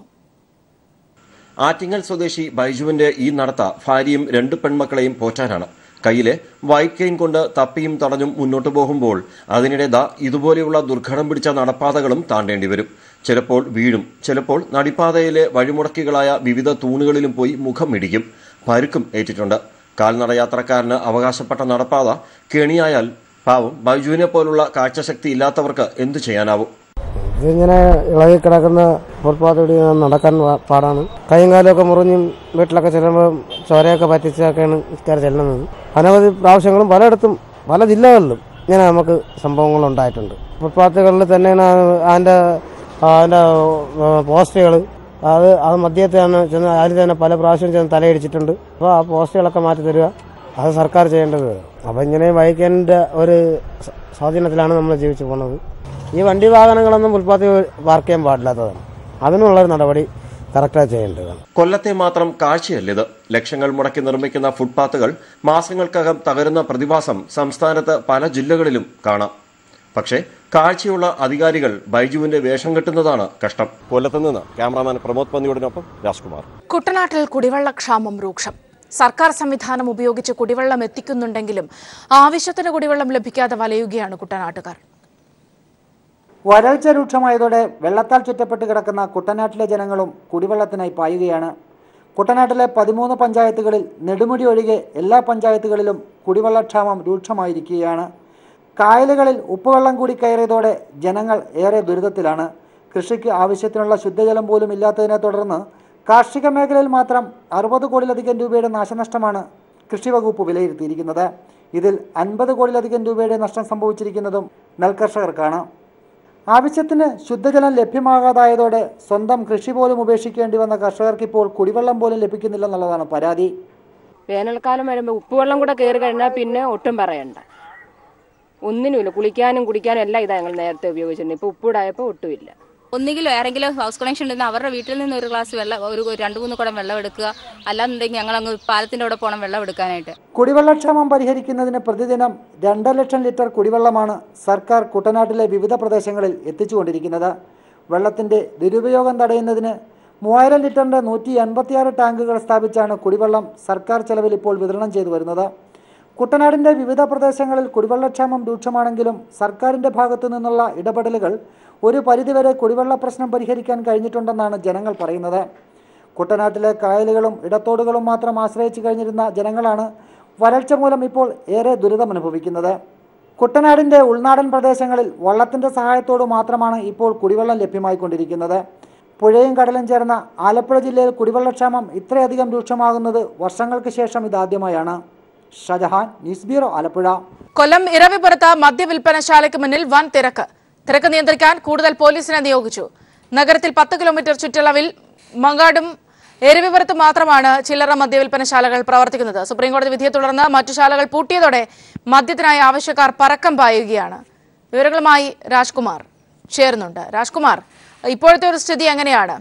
ആറ്റിങ്ങൽ സ്വദേശി ബൈജുവിന്റെ ഈ നടത്ത ഭാര്യയും രണ്ട് പെൺമക്കളെയും പോറ്റാനാണ് കയ്യിലെ വൈറ്റ് കൊണ്ട് തപ്പിയും തടഞ്ഞും മുന്നോട്ട് പോകുമ്പോൾ അതിനിടെ ദാ ഇതുപോലെയുള്ള ദുർഘടം പിടിച്ച നടപ്പാതകളും താണ്ടേണ്ടി വരും ചിലപ്പോൾ വീഴും ചിലപ്പോൾ നടിപ്പാതയിലെ വഴിമുടക്കികളായ വിവിധ തൂണുകളിലും പോയി മുഖം ഇടിക്കും പരുക്കും ഏറ്റിട്ടുണ്ട് കാൽനട യാത്രക്കാരന് അവകാശപ്പെട്ട നടപ്പാത കെണിയായാൽ പാവം ബൈജുവിനെ പോലുള്ള കാഴ്ചശക്തി ഇല്ലാത്തവർക്ക് എന്തു ചെയ്യാനാവും ഇതിങ്ങനെ ഇളകി കിടക്കുന്ന ഫുട്പാത്ത് നടക്കാൻ പാ- പാടാണ് കൈയും കാലമൊക്കെ മുറിഞ്ഞും വീട്ടിലൊക്കെ ചെല്ലുമ്പോൾ ചോരയൊക്കെ പറ്റിച്ചൊക്കെയാണ് ഇക്കാർ ചെല്ലുന്നത് അനവധി പ്രാവശ്യങ്ങളും പലയിടത്തും പല ജില്ലകളിലും ഇങ്ങനെ നമുക്ക് സംഭവങ്ങൾ ഉണ്ടായിട്ടുണ്ട് ഫുട്പാത്തുകളിൽ തന്നെയാണ് അതിൻ്റെ അതിൻ്റെ പോസ്റ്റുകൾ അത് അത് മദ്യത്തെയാണ് ചെന്ന് അതിൽ തന്നെ പല പ്രാവശ്യം ചെന്ന് തലയിടിച്ചിട്ടുണ്ട് അപ്പോൾ ആ പോസ്റ്റുകളൊക്കെ മാറ്റി തരിക അത് സർക്കാർ ചെയ്യേണ്ടത് അപ്പോൾ ഇങ്ങനെ വൈകിൻ്റെ ഒരു സ- സ്വാധീനത്തിലാണ് നമ്മൾ ജീവിച്ചു പോകുന്നത് ഈ വണ്ടി വാഹനങ്ങളൊന്നും ഫുട്പാത്തിൽ പാർക്ക് ചെയ്യാൻ പാടില്ലാത്തതാണ് അതിനുള്ളൊരു നടപടി കറക്റ്റായി ചെയ്യേണ്ടതാണ് കൊല്ലത്തെ മാത്രം കാഴ്ചയല്ലിത് ലക്ഷങ്ങൾ മുടക്കി നിർമ്മിക്കുന്ന ഫുട്പാത്തുകൾ മാസങ്ങൾക്കകം തകരുന്ന പ്രതിഭാസം സംസ്ഥാനത്ത് പല ജില്ലകളിലും കാണാം പക്ഷേ കാഴ്ചയുള്ള അധികാരികൾ ബൈജുവിന്റെ വേഷം കെട്ടുന്നതാണ് കഷ്ടം കൊല്ലത്ത് നിന്ന് ക്യാമറാമാൻ പ്രമോദ് പന്നിയോടിനൊപ്പം രാജ്കുമാർ കുട്ടനാട്ടിൽ കുടിവെള്ളക്ഷാമം രൂക്ഷം സർക്കാർ സംവിധാനം ഉപയോഗിച്ച് കുടിവെള്ളം എത്തിക്കുന്നുണ്ടെങ്കിലും ആവശ്യത്തിന് കുടിവെള്ളം ലഭിക്കാതെ വലയുകയാണ് കുട്ടനാട്ടുകാർ വരൾച്ച രൂക്ഷമായതോടെ വെള്ളത്താൽ ചുറ്റപ്പെട്ട് കിടക്കുന്ന കുട്ടനാട്ടിലെ ജനങ്ങളും കുടിവെള്ളത്തിനായി പായുകയാണ് കുട്ടനാട്ടിലെ പതിമൂന്ന് പഞ്ചായത്തുകളിൽ നെടുമുടി ഒഴികെ എല്ലാ പഞ്ചായത്തുകളിലും കുടിവെള്ളക്ഷാമം രൂക്ഷമായിരിക്കുകയാണ് കായലുകളിൽ ഉപ്പുവെള്ളം കൂടി കയറിയതോടെ ജനങ്ങൾ ഏറെ ദുരിതത്തിലാണ് കൃഷിക്ക് ആവശ്യത്തിനുള്ള ശുദ്ധജലം പോലും ഇല്ലാത്തതിനെ തുടർന്ന് കാർഷിക മേഖലയിൽ മാത്രം അറുപത് കോടിയിലധികം രൂപയുടെ നാശനഷ്ടമാണ് കൃഷി വകുപ്പ് വിലയിരുത്തിയിരിക്കുന്നത് ഇതിൽ അൻപത് കോടിയിലധികം രൂപയുടെ നഷ്ടം സംഭവിച്ചിരിക്കുന്നതും നെൽകർഷകർക്കാണ് ആവശ്യത്തിന് ശുദ്ധജലം ലഭ്യമാകാതായതോടെ സ്വന്തം കൃഷി പോലും ഉപേക്ഷിക്കേണ്ടി വന്ന കർഷകർക്ക് ഇപ്പോൾ കുടിവെള്ളം പോലും ലഭിക്കുന്നില്ലെന്നുള്ളതാണ് പരാതി വേനൽക്കാലം വരുമ്പോൾ ഉപ്പുവെള്ളം കൂടെ കയറി കഴിഞ്ഞാൽ പിന്നെ ഒട്ടും പറയണ്ട ഒന്നിനുമില്ല കുളിക്കാനും കുടിക്കാനും എല്ലാം ഇതാ ഞങ്ങൾ നേരത്തെ ഉപയോഗിച്ചിട്ടുണ്ട് ഇപ്പോൾ ഉപ്പിടായപ്പോൾ ഒട്ടുമില്ല ഒന്നുകിലും ആരെങ്കിലും ഹൗസ് കണക്ഷൻ ഉണ്ടെങ്കിൽ അവരുടെ വീട്ടിൽ നിന്ന് ഒരു ഗ്ലാസ് വെള്ളം ഒരു ഒരു രണ്ട് മൂന്ന് കുടം വെള്ളം എടുക്കുക അല്ലാന്നുണ്ടെങ്കിൽ ഞങ്ങൾ അങ്ങ് പാലത്തിൻ്റെ അവിടെ പോകണം വെള്ളം എടുക്കാനായിട്ട് കുടിവെള്ളക്ഷാമം പരിഹരിക്കുന്നതിന് പ്രതിദിനം രണ്ടര ലക്ഷം ലിറ്റർ കുടിവെള്ളമാണ് സർക്കാർ കുട്ടനാട്ടിലെ വിവിധ പ്രദേശങ്ങളിൽ എത്തിച്ചുകൊണ്ടിരിക്കുന്നത് വെള്ളത്തിൻ്റെ ദുരുപയോഗം തടയുന്നതിന് മൂവായിരം ലിറ്ററിൻ്റെ നൂറ്റി എൺപത്തിയാറ് ടാങ്കുകൾ സ്ഥാപിച്ചാണ് കുടിവെള്ളം സർക്കാർ ചെലവിൽ ഇപ്പോൾ വിതരണം ചെയ്തു വരുന്നത് കുട്ടനാടിൻ്റെ വിവിധ പ്രദേശങ്ങളിൽ കുടിവെള്ളക്ഷാമം രൂക്ഷമാണെങ്കിലും സർക്കാരിൻ്റെ ഭാഗത്തു നിന്നുള്ള ഇടപെടലുകൾ ഒരു പരിധിവരെ കുടിവെള്ള പ്രശ്നം പരിഹരിക്കാൻ കഴിഞ്ഞിട്ടുണ്ടെന്നാണ് ജനങ്ങൾ പറയുന്നത് കുട്ടനാട്ടിലെ കായലുകളും ഇടത്തോടുകളും മാത്രം ആശ്രയിച്ചു കഴിഞ്ഞിരുന്ന ജനങ്ങളാണ് വരൾച്ച മൂലം ഇപ്പോൾ ഏറെ ദുരിതമനുഭവിക്കുന്നത് കുട്ടനാടിൻ്റെ ഉൾനാടൻ പ്രദേശങ്ങളിൽ വള്ളത്തിൻ്റെ സഹായത്തോടു മാത്രമാണ് ഇപ്പോൾ കുടിവെള്ളം ലഭ്യമായിക്കൊണ്ടിരിക്കുന്നത് പുഴയും കടലും ചേർന്ന ആലപ്പുഴ ജില്ലയിൽ കുടിവെള്ളക്ഷാമം ഇത്രയധികം രൂക്ഷമാകുന്നത് വർഷങ്ങൾക്ക് ശേഷം ഇതാദ്യമായാണ് ഷജഹാൻ ന്യൂസ് ബ്യൂറോ ആലപ്പുഴ കൊല്ലം ഇരവിപുരത്ത് മദ്യവിൽപ്പനശാലയ്ക്ക് മുന്നിൽ വൻ തിരക്ക് തിരക്ക് നിയന്ത്രിക്കാൻ കൂടുതൽ പോലീസിനെ നിയോഗിച്ചു നഗരത്തിൽ പത്ത് കിലോമീറ്റർ ചുറ്റളവിൽ മങ്ങാടും എരവിപുരത്ത് മാത്രമാണ് ചില്ലറ മദ്യവിൽപ്പനശാലകൾ പ്രവർത്തിക്കുന്നത് സുപ്രീംകോടതി വിധിയെ തുടർന്ന് മറ്റു ശാലകൾ പൂട്ടിയതോടെ മദ്യത്തിനായി ആവശ്യക്കാർ പരക്കം പായുകയാണ് വിവരങ്ങളുമായി രാജ്കുമാർ ചേരുന്നുണ്ട് രാജ്കുമാർ ഇപ്പോഴത്തെ ഒരു സ്ഥിതി എങ്ങനെയാണ്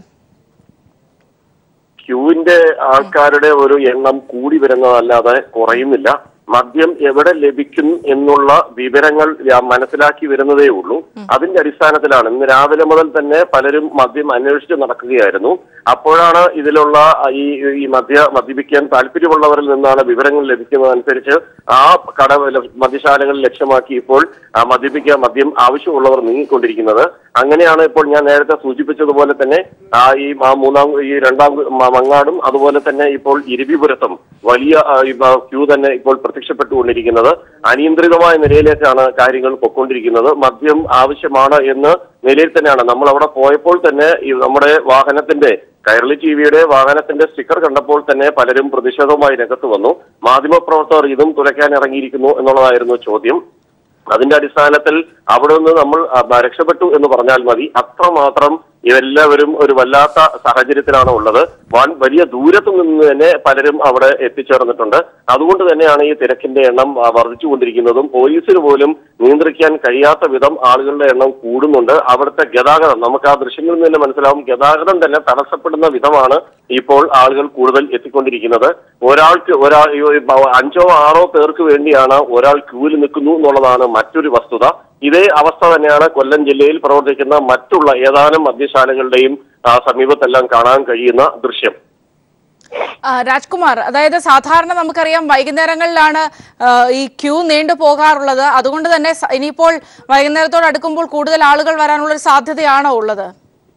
ക്യൂവിന്റെ ആൾക്കാരുടെ ഒരു എണ്ണം കൂടി വരുന്നതല്ലാതെ കുറയുന്നില്ല മദ്യം എവിടെ ലഭിക്കും എന്നുള്ള വിവരങ്ങൾ ഞാൻ മനസ്സിലാക്കി വരുന്നതേ ഉള്ളൂ അതിന്റെ അടിസ്ഥാനത്തിലാണ് ഇന്ന് രാവിലെ മുതൽ തന്നെ പലരും മദ്യം അന്വേഷിച്ച് നടക്കുകയായിരുന്നു അപ്പോഴാണ് ഇതിലുള്ള ഈ ഈ മദ്യ മദ്യപിക്കാൻ താല്പര്യമുള്ളവരിൽ നിന്നാണ് വിവരങ്ങൾ ലഭിക്കുന്നതനുസരിച്ച് ആ കട മദ്യശാലകൾ ലക്ഷ്യമാക്കി ഇപ്പോൾ ആ മദ്യപിക്കാൻ മദ്യം ആവശ്യമുള്ളവർ നീങ്ങിക്കൊണ്ടിരിക്കുന്നത് അങ്ങനെയാണ് ഇപ്പോൾ ഞാൻ നേരത്തെ സൂചിപ്പിച്ചതുപോലെ തന്നെ ആ ഈ ആ മൂന്നാം ഈ രണ്ടാം മ- മങ്ങാടും അതുപോലെ തന്നെ ഇപ്പോൾ ഇരവിപുരത്തും വലിയ ആ, ഈ, ആ, ക്യൂ തന്നെ ഇപ്പോൾ പ്രത്യക്ഷപ്പെട്ടുകൊണ്ടിരിക്കുന്നത് അനിയന്ത്രിതമായ നിലയിലേക്കാണ് കാര്യങ്ങൾ പൊക്കൊണ്ടിരിക്കുന്നത് മദ്യം ആവശ്യമാണ് എന്ന് നിലയിൽ തന്നെയാണ് നമ്മൾ അവിടെ പോയപ്പോൾ തന്നെ ഈ നമ്മുടെ വാഹനത്തിന്റെ കൈരളി ടിവിയുടെ വാഹനത്തിന്റെ സ്റ്റിക്കർ കണ്ടപ്പോൾ തന്നെ പലരും പ്രതിഷേധവുമായി രംഗത്ത് വന്നു മാധ്യമപ്രവർത്തകർ ഇതും തുലയ്ക്കാൻ ഇറങ്ങിയിരിക്കുന്നു എന്നുള്ളതായിരുന്നു ചോദ്യം അതിന്റെ അടിസ്ഥാനത്തിൽ അവിടെ നിന്ന് നമ്മൾ ആ, രക്ഷപ്പെട്ടു എന്ന് പറഞ്ഞാൽ മതി അത്രമാത്രം ഇവരെല്ലാവരും ഒരു വല്ലാത്ത സാഹചര്യത്തിലാണ് ഉള്ളത് വൻ വലിയ ദൂരത്തു നിന്ന് തന്നെ പലരും അവിടെ എത്തിച്ചേർന്നിട്ടുണ്ട് അതുകൊണ്ട് തന്നെയാണ് ഈ തിരക്കിന്റെ എണ്ണം ആ, വർദ്ധിച്ചുകൊണ്ടിരിക്കുന്നതും പോലീസിന് പോലും നിയന്ത്രിക്കാൻ കഴിയാത്ത വിധം ആളുകളുടെ എണ്ണം കൂടുന്നുണ്ട് അവിടുത്തെ ഗതാഗതം നമുക്ക് ആ ദൃശ്യങ്ങളിൽ നിന്ന് തന്നെ മനസ്സിലാവും ഗതാഗതം തന്നെ തടസ്സപ്പെടുന്ന വിധമാണ് ഇപ്പോൾ ആളുകൾ കൂടുതൽ എത്തിക്കൊണ്ടിരിക്കുന്നത് ഒരാൾക്ക് ഒരാൾ ഈ ഒരു ബ- അഞ്ചോ ആറോ പേർക്ക് വേണ്ടിയാണ് ഒരാൾ ക്യൂവിൽ നിൽക്കുന്നു എന്നുള്ളതാണ് മറ്റൊരു വസ്തുത ഇതേ അവസ്ഥ തന്നെയാണ് കൊല്ലം ജില്ലയിൽ പ്രവർത്തിക്കുന്ന മറ്റുള്ള ഏതാനും മദ്യശാലകളുടെയും ആ, സമീപത്തെല്ലാം കാണാൻ കഴിയുന്ന ദൃശ്യം ആ, രാജ്കുമാർ അതായത് സാധാരണ നമുക്കറിയാം വൈകുന്നേരങ്ങളിലാണ് ആ, ഈ ക്യൂ നീണ്ടു പോകാറുള്ളത് അതുകൊണ്ട് തന്നെ സ- ഇനിയിപ്പോൾ വൈകുന്നേരത്തോട് അടുക്കുമ്പോൾ കൂടുതൽ ആളുകൾ വരാനുള്ള ഒരു സാധ്യതയാണോ ഉള്ളത്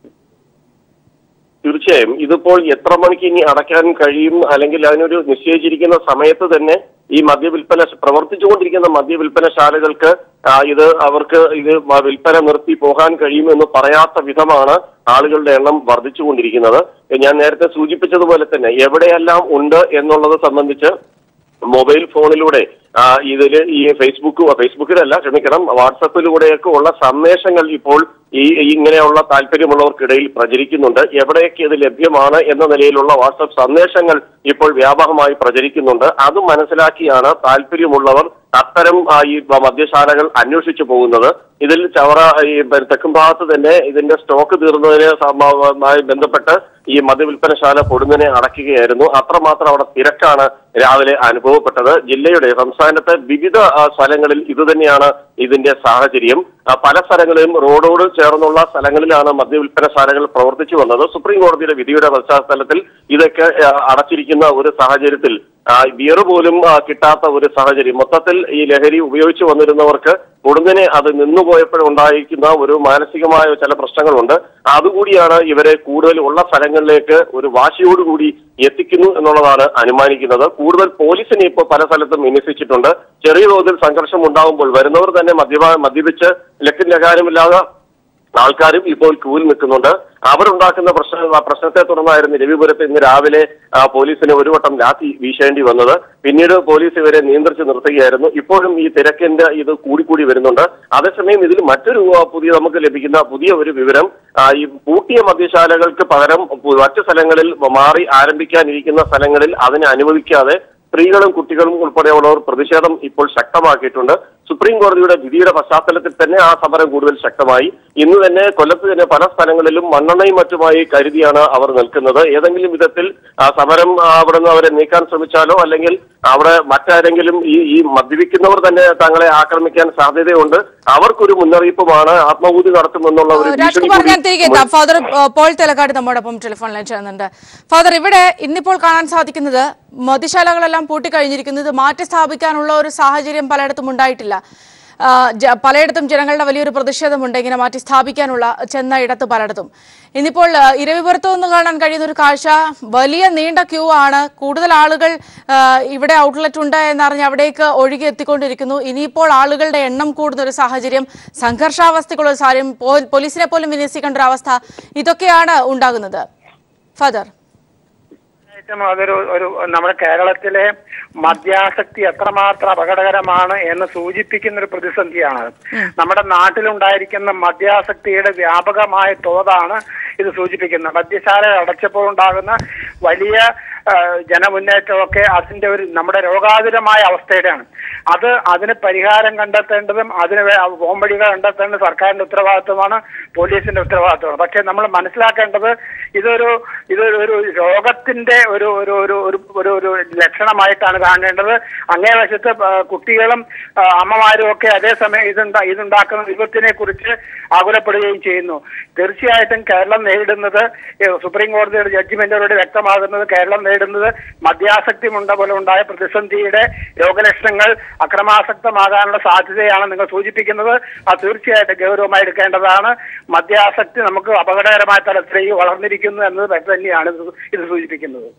തീർച്ചയായും ഇതിപ്പോൾ എത്ര മണിക്ക് ഇനി അടയ്ക്കാൻ കഴിയും അല്ലെങ്കിൽ അതിനൊരു നിശ്ചയിച്ചിരിക്കുന്ന സമയത്ത് തന്നെ ഈ മദ്യവിൽപ്പന പ്രവർത്തിച്ചുകൊണ്ടിരിക്കുന്ന മദ്യവിൽപ്പനശാലകൾക്ക് ആ, ഇത് അവർക്ക് ഇത് മ- വിൽപ്പന നിർത്തി പോകാൻ കഴിയുമെന്ന് പറയാത്ത വിധമാണ് ആളുകളുടെ എണ്ണം വർദ്ധിച്ചുകൊണ്ടിരിക്കുന്നത് ഞാൻ നേരത്തെ സൂചിപ്പിച്ചതുപോലെ തന്നെ എവിടെയെല്ലാം ഉണ്ട് എന്നുള്ളത് സംബന്ധിച്ച് മൊബൈൽ ഫോണിലൂടെ ആ, ഇതില് ഈ ഫേസ്ബുക്ക് ഫേസ്ബുക്കിലല്ല ക്ഷമിക്കണം വാട്സപ്പിലൂടെയൊക്കെ ഉള്ള സന്ദേശങ്ങൾ ഇപ്പോൾ ഈ ഈ ഇങ്ങനെയുള്ള താല്പര്യമുള്ളവർക്കിടയിൽ പ്രചരിക്കുന്നുണ്ട് എവിടെയൊക്കെ ഇത് ലഭ്യമാണ് എന്ന നിലയിലുള്ള വാട്സപ്പ് സന്ദേശങ്ങൾ ഇപ്പോൾ വ്യാപകമായി പ്രചരിക്കുന്നുണ്ട് അത് മനസ്സിലാക്കിയാണ് താല്പര്യമുള്ളവർ അത്തരം ആ, ഈ മദ്യശാലകൾ അന്വേഷിച്ചു പോകുന്നത് ഇതിൽ ചവറ ഈ തെക്കും ഭാഗത്ത് തന്നെ ഇതിന്റെ സ്റ്റോക്ക് തീർന്നതിന് സംബന്ധമായി ബന്ധപ്പെട്ട് ഈ മദ്യവിൽപ്പനശാല പൊടുന്നനെ അടയ്ക്കുകയായിരുന്നു അത്രമാത്രം അവിടെ തിരക്കാണ് രാവിലെ അനുഭവപ്പെട്ടത് ജില്ലയുടെ സംസ്ഥാനത്തെ വിവിധ ആ, സ്ഥലങ്ങളിൽ ഇതുതന്നെയാണ് ഇതിന്റെ സാഹചര്യം ആ, പല സ്ഥലങ്ങളിലും റോഡോട് ചേർന്നുള്ള സ്ഥലങ്ങളിലാണ് മദ്യവിൽപ്പനശാലകൾ പ്രവർത്തിച്ചു വന്നത് സുപ്രീം കോടതിയുടെ വിധിയുടെ പശ്ചാത്തലത്തിൽ ഇതൊക്കെ ആ, അടച്ചിരിക്കുന്ന ഒരു സാഹചര്യത്തിൽ ആ, ബിയർ പോലും ആ, കിട്ടാത്ത ഒരു സാഹചര്യം മൊത്തത്തിൽ ഈ ലഹരി ഉപയോഗിച്ചു വന്നിരുന്നവർക്ക് ഉടനെ അത് നിന്നുപോയപ്പോഴുണ്ടായിരിക്കുന്ന ഒരു മാനസികമായ ചില പ്രശ്നങ്ങളുണ്ട് അതുകൂടിയാണ് ഇവരെ കൂടുതൽ ഉള്ള സ്ഥലങ്ങളിലേക്ക് ഒരു വാശിയോടുകൂടി എത്തിക്കുന്നു എന്നുള്ളതാണ് അനുമാനിക്കുന്നത് കൂടുതൽ പോലീസിനെ ഇപ്പോൾ പല സ്ഥലത്തും വിന്യസിച്ചിട്ടുണ്ട് ചെറിയ തോതിൽ സംഘർഷം ഉണ്ടാകുമ്പോൾ വരുന്നവർ തന്നെ മദ്യപാ മദ്യപിച്ച് ലക്കും ലകാരമില്ലാതെ ആൾക്കാരും ഇപ്പോൾ ക്യൂവിൽ നിൽക്കുന്നുണ്ട് അവരുണ്ടാക്കുന്ന പ്രശ്ന ആ പ്രശ്നത്തെ തുടർന്നായിരുന്നു രവിപുരത്ത് ഇന്ന് രാവിലെ ആ, പോലീസിന് ഒരു വട്ടം ലാത്തി വീശേണ്ടി വന്നത് പിന്നീട് പോലീസ് ഇവരെ നിയന്ത്രിച്ച് നിർത്തുകയായിരുന്നു ഇപ്പോഴും ഈ തിരക്കിന്റെ ഇത് കൂടിക്കൂടി വരുന്നുണ്ട് അതേസമയം ഇതിൽ മറ്റൊരു ആ, പുതിയ നമുക്ക് ലഭിക്കുന്ന പുതിയ ഒരു വിവരം ആ, ഈ പൂട്ടിയ മദ്യശാലകൾക്ക് പകരം പു- മറ്റു സ്ഥലങ്ങളിൽ മാറി ആരംഭിക്കാനിരിക്കുന്ന സ്ഥലങ്ങളിൽ അതിനെ അനുവദിക്കാതെ സ്ത്രീകളും കുട്ടികളും ഉൾപ്പെടെയുള്ളവർ പ്രതിഷേധം ഇപ്പോൾ ശക്തമാക്കിയിട്ടുണ്ട് സുപ്രീം കോടതിയുടെ വിധിയുടെ പശ്ചാത്തലത്തിൽ തന്നെ ആ സമരം കൂടുതൽ ശക്തമായി ഇന്ന് തന്നെ കൊല്ലത്ത് തന്നെ പല സ്ഥലങ്ങളിലും മണ്ണെണ്ണയും മറ്റുമായി കരുതിയാണ് അവർ നിൽക്കുന്നത് ഏതെങ്കിലും വിധത്തിൽ ആ സമരം ആ, അവിടെ നിന്ന് അവരെ നീക്കാൻ ശ്രമിച്ചാലോ അല്ലെങ്കിൽ അവിടെ മറ്റാരെങ്കിലും ഈ ഈ മദ്യപിക്കുന്നവർ തന്നെ തങ്ങളെ ആക്രമിക്കാൻ സാധ്യതയുണ്ട് അവർക്കൊരു മുന്നറിയിപ്പുമാണ് ആത്മഹൂതി നടത്തുമെന്നുള്ള ഒരു ഭീഷണി രാജ്കുമാർ ഞാൻ തിരികെ കൂടി എത്താം ഫാദർ ഏഹ്, പോൾ തെലക്കാട് നമ്മോടൊപ്പം ടെലിഫോൺ ലൈൻ ചേർന്നുണ്ട് ഫാദർ ഇവിടെ ഇന്നിപ്പോൾ കാണാൻ സാധിക്കുന്നത് മദ്യശാലകളെല്ലാം പൂട്ടിക്കഴിഞ്ഞിരിക്കുന്നത് മാറ്റി സ്ഥാപിക്കാനുള്ള ഒരു സാഹചര്യം പലയിടത്തും ഉണ്ടായിട്ടില്ല ആ, ജ- പലയിടത്തും ജനങ്ങളുടെ വലിയൊരു പ്രതിഷേധമുണ്ട് ഇങ്ങനെ മാറ്റി സ്ഥാപിക്കാനുള്ള ചെന്ന ഇടത്ത് പലയിടത്തും ഇന്നിപ്പോൾ ആ, ഇരവിപുരത്ത് നിന്ന് കാണാൻ കഴിയുന്ന ഒരു കാഴ്ച വലിയ നീണ്ട ക്യൂ ആണ് കൂടുതൽ ആളുകൾ ആ, ഇവിടെ ഔട്ട്ലെറ്റ് ഉണ്ട് എന്നറിഞ്ഞ് അവിടേക്ക് ഒഴുകി എത്തിക്കൊണ്ടിരിക്കുന്നു ഇനിയിപ്പോൾ ആളുകളുടെ എണ്ണം കൂടുന്ന ഒരു സാഹചര്യം സംഘർഷാവസ്ഥയ്ക്കുള്ള ഒരു സാഹചര്യം പോ- പോലീസിനെ പോലും വിന്യസിക്കേണ്ട ഒരു അവസ്ഥ ഇതൊക്കെയാണ് ഉണ്ടാകുന്നത് ഫാദർ തീർച്ചയായിട്ടും അതൊരു ഒരു നമ്മുടെ കേരളത്തിലെ മദ്യാസക്തി എത്രമാത്രം അപകടകരമാണ് എന്ന് സൂചിപ്പിക്കുന്ന ഒരു പ്രതിസന്ധിയാണ് നമ്മുടെ നാട്ടിലുണ്ടായിരിക്കുന്ന മദ്യാസക്തിയുടെ വ്യാപകമായ തോതാണ് ഇത് സൂചിപ്പിക്കുന്നത് മദ്യശാല അടച്ചപ്പോൾ ഉണ്ടാകുന്ന വലിയ ആ, ജനമുന്നേറ്റമൊക്കെ അതിന്റെ ഒരു നമ്മുടെ രോഗാതുരമായ അവസ്ഥയുടെയാണ് അത് അതിന് പരിഹാരം കണ്ടെത്തേണ്ടതും അതിന് വേ- പോംവഴികൾ കണ്ടെത്തേണ്ടത് സർക്കാരിന്റെ ഉത്തരവാദിത്വമാണ് പോലീസിന്റെ ഉത്തരവാദിത്വമാണ് പക്ഷെ നമ്മൾ മനസ്സിലാക്കേണ്ടത് ഇതൊരു ഇതൊരു ഒരു രോഗത്തിന്റെ ഒരു ഒരു ഒരു ഒരു ഒരു ഒരു ലക്ഷണമായിട്ടാണ് കാണേണ്ടത് അങ്ങേ വശത്ത് ആ, കുട്ടികളും ആ, അമ്മമാരും ഒക്കെ അതേസമയം ഇതുണ്ടാ ഇതുണ്ടാക്കുന്ന വിപത്തിനെ കുറിച്ച് ആകുലപ്പെടുകയും ചെയ്യുന്നു തീർച്ചയായിട്ടും കേരളം നേരിടുന്നത് ഏ, സുപ്രീം കോടതിയുടെ ജഡ്ജിമെന്റോട് വ്യക്തമാകുന്നത് കേരളം നേരിടുന്നത് മദ്യാസക്തി ഉണ്ട പോലെ ഉണ്ടായ പ്രതിസന്ധിയുടെ രോഗലക്ഷണങ്ങൾ അക്രമാസക്തമാകാനുള്ള സാധ്യതയാണ് നിങ്ങൾ സൂചിപ്പിക്കുന്നത് അത് തീർച്ചയായിട്ടും ഗൗരവമായി എടുക്കേണ്ടതാണ് മദ്യാസക്തി നമുക്ക് അപകടകരമായ തലത്തിലേക്ക് വളർന്നിരിക്കുന്നു എന്നത് വ്യക്തം തന്നെയാണ് ഇത് ഇത് സൂചിപ്പിക്കുന്നത്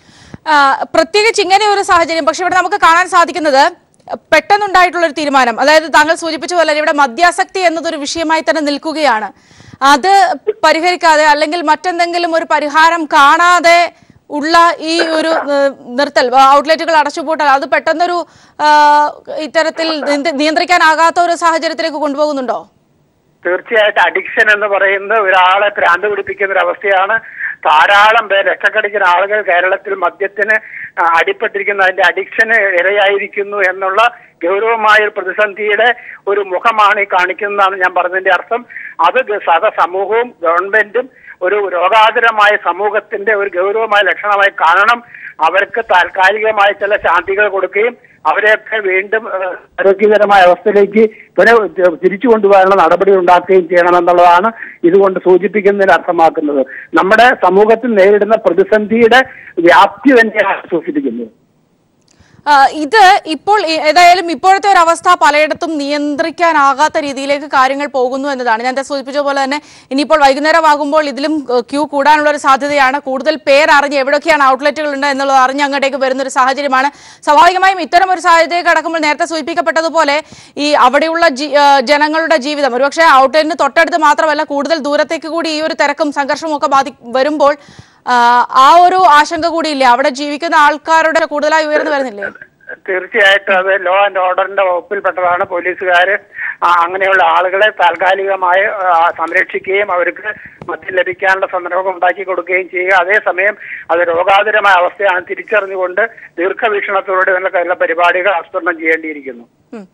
ആ, പ്രത്യേകിച്ച് ഇങ്ങനെ ഒരു സാഹചര്യം പക്ഷെ ഇവിടെ നമുക്ക് കാണാൻ സാധിക്കുന്നത് പെട്ടെന്നുണ്ടായിട്ടുള്ള ഒരു തീരുമാനം അതായത് താങ്കൾ സൂചിപ്പിച്ച പോലെ ഇവിടെ മദ്യാസക്തി എന്നതൊരു വിഷയമായി തന്നെ നിൽക്കുകയാണ് അത് പരിഹരിക്കാതെ അല്ലെങ്കിൽ മറ്റെന്തെങ്കിലും ഒരു പരിഹാരം കാണാതെ ഉള്ള ഈ ഒരു ഏഹ്, നിർത്തൽ ഔട്ട്ലെറ്റുകൾ അടച്ചുപൂട്ടൽ അത് പെട്ടെന്നൊരു ആ, ഇത്തരത്തിൽ നിയന്ത്ര- നിയന്ത്രിക്കാനാകാത്ത ഒരു സാഹചര്യത്തിലേക്ക് കൊണ്ടുപോകുന്നുണ്ടോ തീർച്ചയായിട്ടും അഡിക്ഷൻ എന്ന് പറയുന്നത് ഒരാളെ ഭ്രാന്ത് പിടിപ്പിക്കുന്ന ഒരു അവസ്ഥയാണ് ധാരാളം പേർ ലക്ഷക്കണക്കിന് ആളുകൾ കേരളത്തിൽ മദ്യത്തിന് ആ, അടിപ്പെട്ടിരിക്കുന്ന അതിന്റെ അഡിക്ഷന് ഇരയായിരിക്കുന്നു എന്നുള്ള ഗൗരവമായ ഒരു പ്രതിസന്ധിയുടെ ഒരു മുഖമാണ് ഈ കാണിക്കുന്നതാണ് ഞാൻ പറഞ്ഞതിന്റെ അർത്ഥം അത് ഗ- സക സമൂഹവും ഗവൺമെന്റും ഒരു രോഗാതുരമായ സമൂഹത്തിന്റെ ഒരു ഗൗരവമായ ലക്ഷണമായി കാണണം അവർക്ക് താൽക്കാലികമായ ചില ശാന്തികൾ കൊടുക്കുകയും അവരെയൊക്കെ വീണ്ടും ഏഹ്, ആരോഗ്യകരമായ അവസ്ഥയിലേക്ക് പുനഃ തിരിച്ചു കൊണ്ടുപോകാനുള്ള നടപടി ഉണ്ടാക്കുകയും ചെയ്യണമെന്നുള്ളതാണ് ഇതുകൊണ്ട് സൂചിപ്പിക്കുന്നതിന് അർത്ഥമാക്കുന്നത് നമ്മുടെ സമൂഹത്തിൽ നേരിടുന്ന പ്രതിസന്ധിയുടെ വ്യാപ്തി തന്നെയാണ് സൂചിപ്പിക്കുന്നത് ആ, ഇത് ഇപ്പോൾ ഏ- ഏതായാലും ഇപ്പോഴത്തെ ഒരു അവസ്ഥ പലയിടത്തും നിയന്ത്രിക്കാനാകാത്ത രീതിയിലേക്ക് കാര്യങ്ങൾ പോകുന്നു എന്നതാണ് ഞാൻ നേരത്തെ സൂചിപ്പിച്ച പോലെ തന്നെ ഇനിയിപ്പോൾ വൈകുന്നേരമാകുമ്പോൾ ഇതിലും ഏ, ക്യൂ കൂടാനുള്ള ഒരു സാധ്യതയാണ് കൂടുതൽ പേരറിഞ്ഞ് എവിടെയൊക്കെയാണ് ഔട്ട്ലെറ്റുകൾ ഉണ്ട് എന്നുള്ളത് അറിഞ്ഞ് അങ്ങോട്ടേക്ക് വരുന്ന ഒരു സാഹചര്യമാണ് സ്വാഭാവികമായും ഇത്തരം ഒരു സാഹചര്യത്തിലേക്ക് കടക്കുമ്പോൾ നേരത്തെ സൂചിപ്പിക്കപ്പെട്ടതുപോലെ ഈ അവിടെയുള്ള ജി- ഏ, ജനങ്ങളുടെ ജീവിതം ഒരുപക്ഷെ ഔട്ട്ലെറ്റിന് തൊട്ടടുത്ത് മാത്രമല്ല കൂടുതൽ ദൂരത്തേക്ക് കൂടി ഈ ഒരു തിരക്കും സംഘർഷവും ഒക്കെ ബാധി വരുമ്പോൾ ആ, ആ ഒരു ആശങ്ക കൂടിയില്ലേ അവിടെ ജീവിക്കുന്ന ആൾക്കാരുടെ കൂടുതലായി ഉയർന്നു വരുന്നില്ലേ തീർച്ചയായിട്ടും അത് ലോ ആൻഡ് ഓർഡറിന്റെ വകുപ്പിൽപ്പെട്ടതാണ് പോലീസുകാര് ആ, അങ്ങനെയുള്ള ആളുകളെ താൽക്കാലികമായി ആ, സംരക്ഷിക്കുകയും അവർക്ക് മദ്യം ലഭിക്കാനുള്ള സന്ദർഭം ഉണ്ടാക്കി കൊടുക്കുകയും ചെയ്യുക അതേസമയം അത് രോഗാതുരമായ അവസ്ഥയാണ് തിരിച്ചറിഞ്ഞുകൊണ്ട് ദീർഘവീക്ഷണത്തോടെ നല്ല പരിപാടികൾ ആസൂത്രണം ചെയ്യേണ്ടിയിരിക്കുന്നു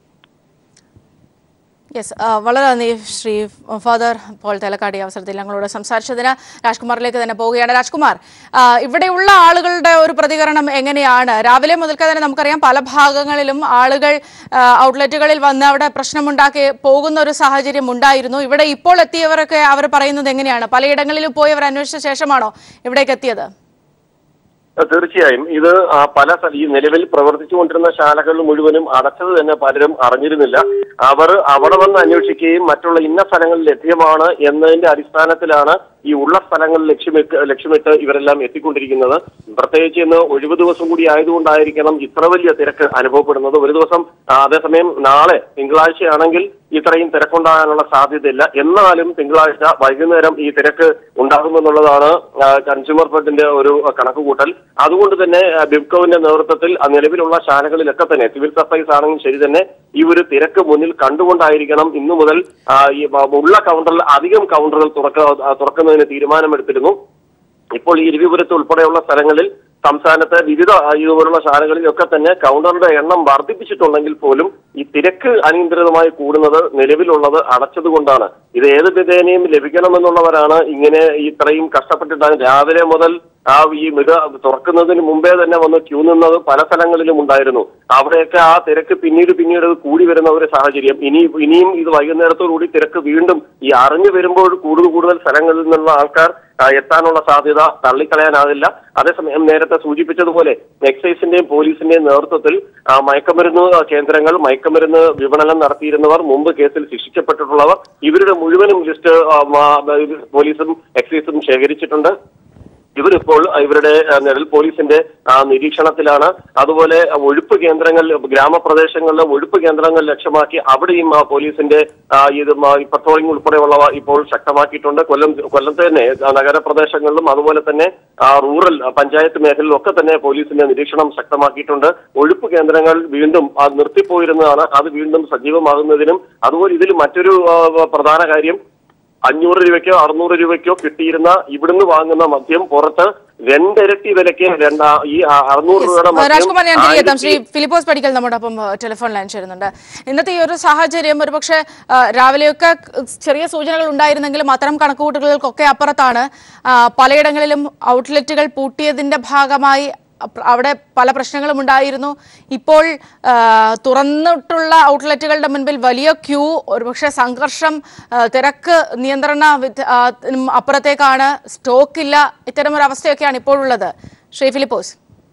യെസ് വളരെ നന്ദി ശ്രീ ഫാദർ പോൾ തേലക്കാട് ഈ അവസരത്തിൽ ഞങ്ങളോട് സംസാരിച്ചതിന് രാജ്കുമാറിലേക്ക് തന്നെ പോവുകയാണ് രാജ്കുമാർ ആ, ഇവിടെയുള്ള ആളുകളുടെ ഒരു പ്രതികരണം എങ്ങനെയാണ് രാവിലെ മുതൽക്ക് തന്നെ നമുക്കറിയാം പല ഭാഗങ്ങളിലും ആളുകൾ ആ, ഔട്ട്ലെറ്റുകളിൽ വന്ന് അവിടെ പ്രശ്നമുണ്ടാക്കി പോകുന്ന ഒരു സാഹചര്യം ഉണ്ടായിരുന്നു ഇവിടെ ഇപ്പോൾ എത്തിയവരൊക്കെ അവർ പറയുന്നത് എങ്ങനെയാണ് പലയിടങ്ങളിലും പോയി അവർ അന്വേഷിച്ച ശേഷമാണോ ഇവിടേക്ക് എത്തിയത് തീർച്ചയായും ഇത് ആ, പല സ്ഥല- ഈ നിലവിൽ പ്രവർത്തിച്ചുകൊണ്ടിരുന്ന ശാലകൾ മുഴുവനും അടച്ചത് തന്നെ പലരും അറിഞ്ഞിരുന്നില്ല അവർ അവിടെ വന്ന് അന്വേഷിക്കുകയും മറ്റുള്ള ഇന്ന സ്ഥലങ്ങളിൽ ലഭ്യമാണ് എന്നതിന്റെ അടിസ്ഥാനത്തിലാണ് ഈ ഉള്ള സ്ഥലങ്ങൾ ലക്ഷ്യമിട്ട് ലക്ഷ്യമിട്ട് ഇവരെല്ലാം എത്തിക്കൊണ്ടിരിക്കുന്നത് പ്രത്യേകിച്ച് ഇന്ന് ഒഴിവ് ദിവസം കൂടി ആയതുകൊണ്ടായിരിക്കണം ഇത്ര വലിയ തിരക്ക് അനുഭവപ്പെടുന്നത് ഒരു ദിവസം ആ, അതേസമയം നാളെ തിങ്കളാഴ്ചയാണെങ്കിൽ ഇത്രയും തിരക്കുണ്ടാകാനുള്ള സാധ്യതയില്ല എന്നാലും തിങ്കളാഴ്ച വൈകുന്നേരം ഈ തിരക്ക് ഉണ്ടാകുമെന്നുള്ളതാണ് ആ, കൺസ്യൂമർ ഫെഡിന്റെ ഒരു കണക്കുകൂട്ടൽ അതുകൊണ്ട് തന്നെ ആ, ബിബ്കോവിന്റെ നേതൃത്വത്തിൽ ആ നിലവിലുള്ള ശാലകളിലൊക്കെ തന്നെ സിവിൽ സപ്ലൈസ് ആണെങ്കിലും ശരി തന്നെ ഈ ഒരു തിരക്ക് മുന്നിൽ കണ്ടുകൊണ്ടായിരിക്കണം ഇന്നു മുതൽ ആ, ഈ വ- ഉള്ള കൗണ്ടറിൽ അധികം കൗണ്ടറുകൾ തുറക്ക ആ, തുറക്കുന്നതിന് തീരുമാനമെടുത്തിരുന്നു ഇപ്പോൾ ഈ ഇരുവിപുരത്ത് ഉൾപ്പെടെയുള്ള സ്ഥലങ്ങളിൽ സംസ്ഥാനത്തെ വിവിധ ആ, ഇതുപോലുള്ള ശാലകളിലൊക്കെ തന്നെ കൗണ്ടറുടെ എണ്ണം വർദ്ധിപ്പിച്ചിട്ടുണ്ടെങ്കിൽ പോലും ഈ തിരക്ക് അനിയന്ത്രിതമായി കൂടുന്നത് നിലവിലുള്ളത് അടച്ചതുകൊണ്ടാണ് ഇത് ഏത് വിധേനയും ലഭിക്കണമെന്നുള്ളവരാണ് ഇങ്ങനെ ഇത്രയും കഷ്ടപ്പെട്ടിട്ടാണ് രാവിലെ മുതൽ ആ ഈ മിക തുറക്കുന്നതിന് മുമ്പേ തന്നെ വന്ന് ക്യൂ നിന്നത് പല സ്ഥലങ്ങളിലും ഉണ്ടായിരുന്നു അവിടെയൊക്കെ ആ തിരക്ക് പിന്നീട് പിന്നീട് അത് കൂടി വരുന്ന ഒരു സാഹചര്യം ഇനി ഇനിയും ഇത് വൈകുന്നേരത്തോടുകൂടി തിരക്ക് വീണ്ടും ഈ അറിഞ്ഞു വരുമ്പോൾ കൂടുതൽ കൂടുതൽ സ്ഥലങ്ങളിൽ നിന്നുള്ള ആൾക്കാർ ആ, എത്താനുള്ള സാധ്യത തള്ളിക്കളയാനാകില്ല അതേസമയം നേരത്തെ സൂചിപ്പിച്ചതുപോലെ എക്സൈസിന്റെയും പോലീസിന്റെയും നേതൃത്വത്തിൽ ആ, മയക്കുമരുന്ന് കേന്ദ്രങ്ങൾ മയക്കുമരുന്ന് വിപണനം നടത്തിയിരുന്നവർ മുമ്പ് കേസിൽ ശിക്ഷിക്കപ്പെട്ടിട്ടുള്ളവർ ഇവരുടെ മുഴുവനും ലിസ്റ്റ് ആ, മാ- ഇത് പോലീസും എക്സൈസും ശേഖരിച്ചിട്ടുണ്ട് ഇവരിപ്പോൾ ഇവരുടെ ആ, നിഴൽ പോലീസിന്റെ ആ, നിരീക്ഷണത്തിലാണ് അതുപോലെ ഒഴുപ്പ് കേന്ദ്രങ്ങൾ ഗ്രാമപ്രദേശങ്ങളിലെ ഒഴുപ്പ് കേന്ദ്രങ്ങൾ ലക്ഷ്യമാക്കി അവിടെയും ആ, പോലീസിന്റെ ആ, ഇത് മ- ഈ പട്രോളിംഗ് ഉൾപ്പെടെയുള്ളവ ഇപ്പോൾ ശക്തമാക്കിയിട്ടുണ്ട് കൊല്ലം കൊല്ലത്തെ തന്നെ ആ, നഗരപ്രദേശങ്ങളിലും അതുപോലെ തന്നെ ആ, റൂറൽ ആ, പഞ്ചായത്ത് മേഖലയിലും ഒക്കെ തന്നെ പോലീസിന്റെ നിരീക്ഷണം ശക്തമാക്കിയിട്ടുണ്ട് ഒഴുപ്പ് കേന്ദ്രങ്ങൾ വീണ്ടും ആ, നിർത്തിപ്പോയിരുന്നതാണ് അത് വീണ്ടും സജീവമാകുന്നതിനും അതുപോലെ ഇതിൽ മറ്റൊരു ആ, പ്രധാന കാര്യം അഞ്ഞൂറ് രൂപയ്ക്കോ അറുന്നൂറ് രൂപയ്ക്കോ കിട്ടിയിരുന്ന ഇവിടുന്ന് വാങ്ങുന്ന മദ്യം പുറത്ത് രണ്ടിരട്ടി വിലയ്ക്ക് രണ്ടാ ഈ ആ- അറുന്നൂറ് രൂപയുടെ മദ്യം രാജ്കുമാർ ഞാൻ തിരികെ എത്താം ശ്രീ ആയിരത്തി- ഫിലിപ്പോസ് പഠിക്കൽ നമ്മോടൊപ്പം ഏഹ്, ടെലിഫോൺ ലൈൻ ചേരുന്നുണ്ട് ഇന്നത്തെ ഈ ഒരു സാഹചര്യം ഒരുപക്ഷെ ഏഹ്, രാവിലെയൊക്കെ ക- ചെറിയ സൂചനകൾ ഉണ്ടായിരുന്നെങ്കിലും അത്തരം കണക്കുകൂട്ടലുകൾക്കൊക്കെ അപ്പുറത്താണ് ആ, പലയിടങ്ങളിലും ഔട്ട്ലെറ്റുകൾ പൂട്ടിയതിന്റെ ഭാഗമായി അപ്പ- അവിടെ പല പ്രശ്നങ്ങളും ഉണ്ടായിരുന്നു ഇപ്പോൾ ആ, തുറന്നിട്ടുള്ള ഔട്ട്ലെറ്റുകളുടെ മുൻപിൽ വലിയ ക്യൂ ഒരുപക്ഷെ സംഘർഷം ആ, തിരക്ക് നിയന്ത്രണ വിധ- ആ, ത്തിനും അപ്പുറത്തേക്കാണ് സ്റ്റോക്ക് ഇല്ല ഇത്തരം ഒരു അവസ്ഥയൊക്കെയാണ് ഇപ്പോഴുള്ളത് ശ്രീ ഫിലിപ്പോസ്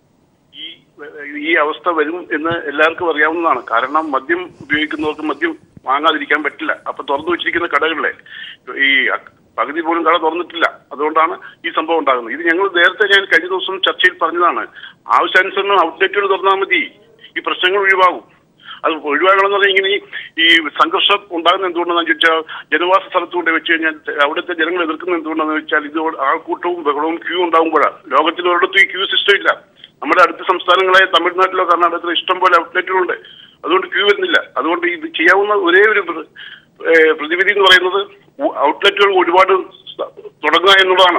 ഈ അവസ്ഥ വരും എന്ന് എല്ലാവർക്കും അറിയാവുന്നതാണ് കാരണം മദ്യം ഉപയോഗിക്കുന്നവർക്ക് മദ്യം വാങ്ങാതിരിക്കാൻ പറ്റില്ല അപ്പൊ തുറന്നു വെച്ചിരിക്കുന്ന കടകളിലെ ഈ പകുതി പോലും കട തുറന്നിട്ടില്ല അതുകൊണ്ടാണ് ഈ സംഭവം ഉണ്ടാകുന്നത് ഇത് ഞങ്ങൾ നേരത്തെ ഞാൻ കഴിഞ്ഞ ദിവസം ചർച്ചയിൽ പറഞ്ഞതാണ് ആവശ്യാനുസരണം ഔട്ട്ലെറ്റുകൾ തുറന്നാൽ മതി ഈ പ്രശ്നങ്ങൾ ഒഴിവാകും അത് ഒഴിവാക്കണമെന്ന് പറഞ്ഞാൽ ഇങ്ങനെ ഈ- ഈ സംഘർഷം ഉണ്ടാകുന്ന എന്തുകൊണ്ടാണെന്ന് ചോദിച്ചാൽ ജനവാസ സ്ഥലത്ത് കൊണ്ട് വെച്ച് കഴിഞ്ഞാൽ അവിടുത്തെ ജനങ്ങൾ എതിർക്കുന്ന എന്തുകൊണ്ടാണെന്ന് വെച്ചാൽ ഇത് ആൾക്കൂട്ടവും ബഹളവും ക്യൂ ഉണ്ടാകുമ്പോഴാണ് ലോകത്തിൽ ഒരിടത്തും ഈ ക്യൂ സിസ്റ്റം ഇല്ല നമ്മുടെ അടുത്ത സംസ്ഥാനങ്ങളായ തമിഴ്നാട്ടിലോ കർണാടകത്തിലോ ഇഷ്ടം പോലെ ഔട്ട്ലെറ്റുകളുണ്ട് അതുകൊണ്ട് ക്യൂ വരുന്നില്ല അതുകൊണ്ട് ഇത് ചെയ്യാവുന്ന ഒരേ ഒരു പ്ര- ഏഹ് പ്രതിവിധി എന്ന് പറയുന്നത് ഔട്ട്ലെറ്റുകൾ ഒരുപാട് സ- തുടങ്ങുക എന്നുള്ളതാണ്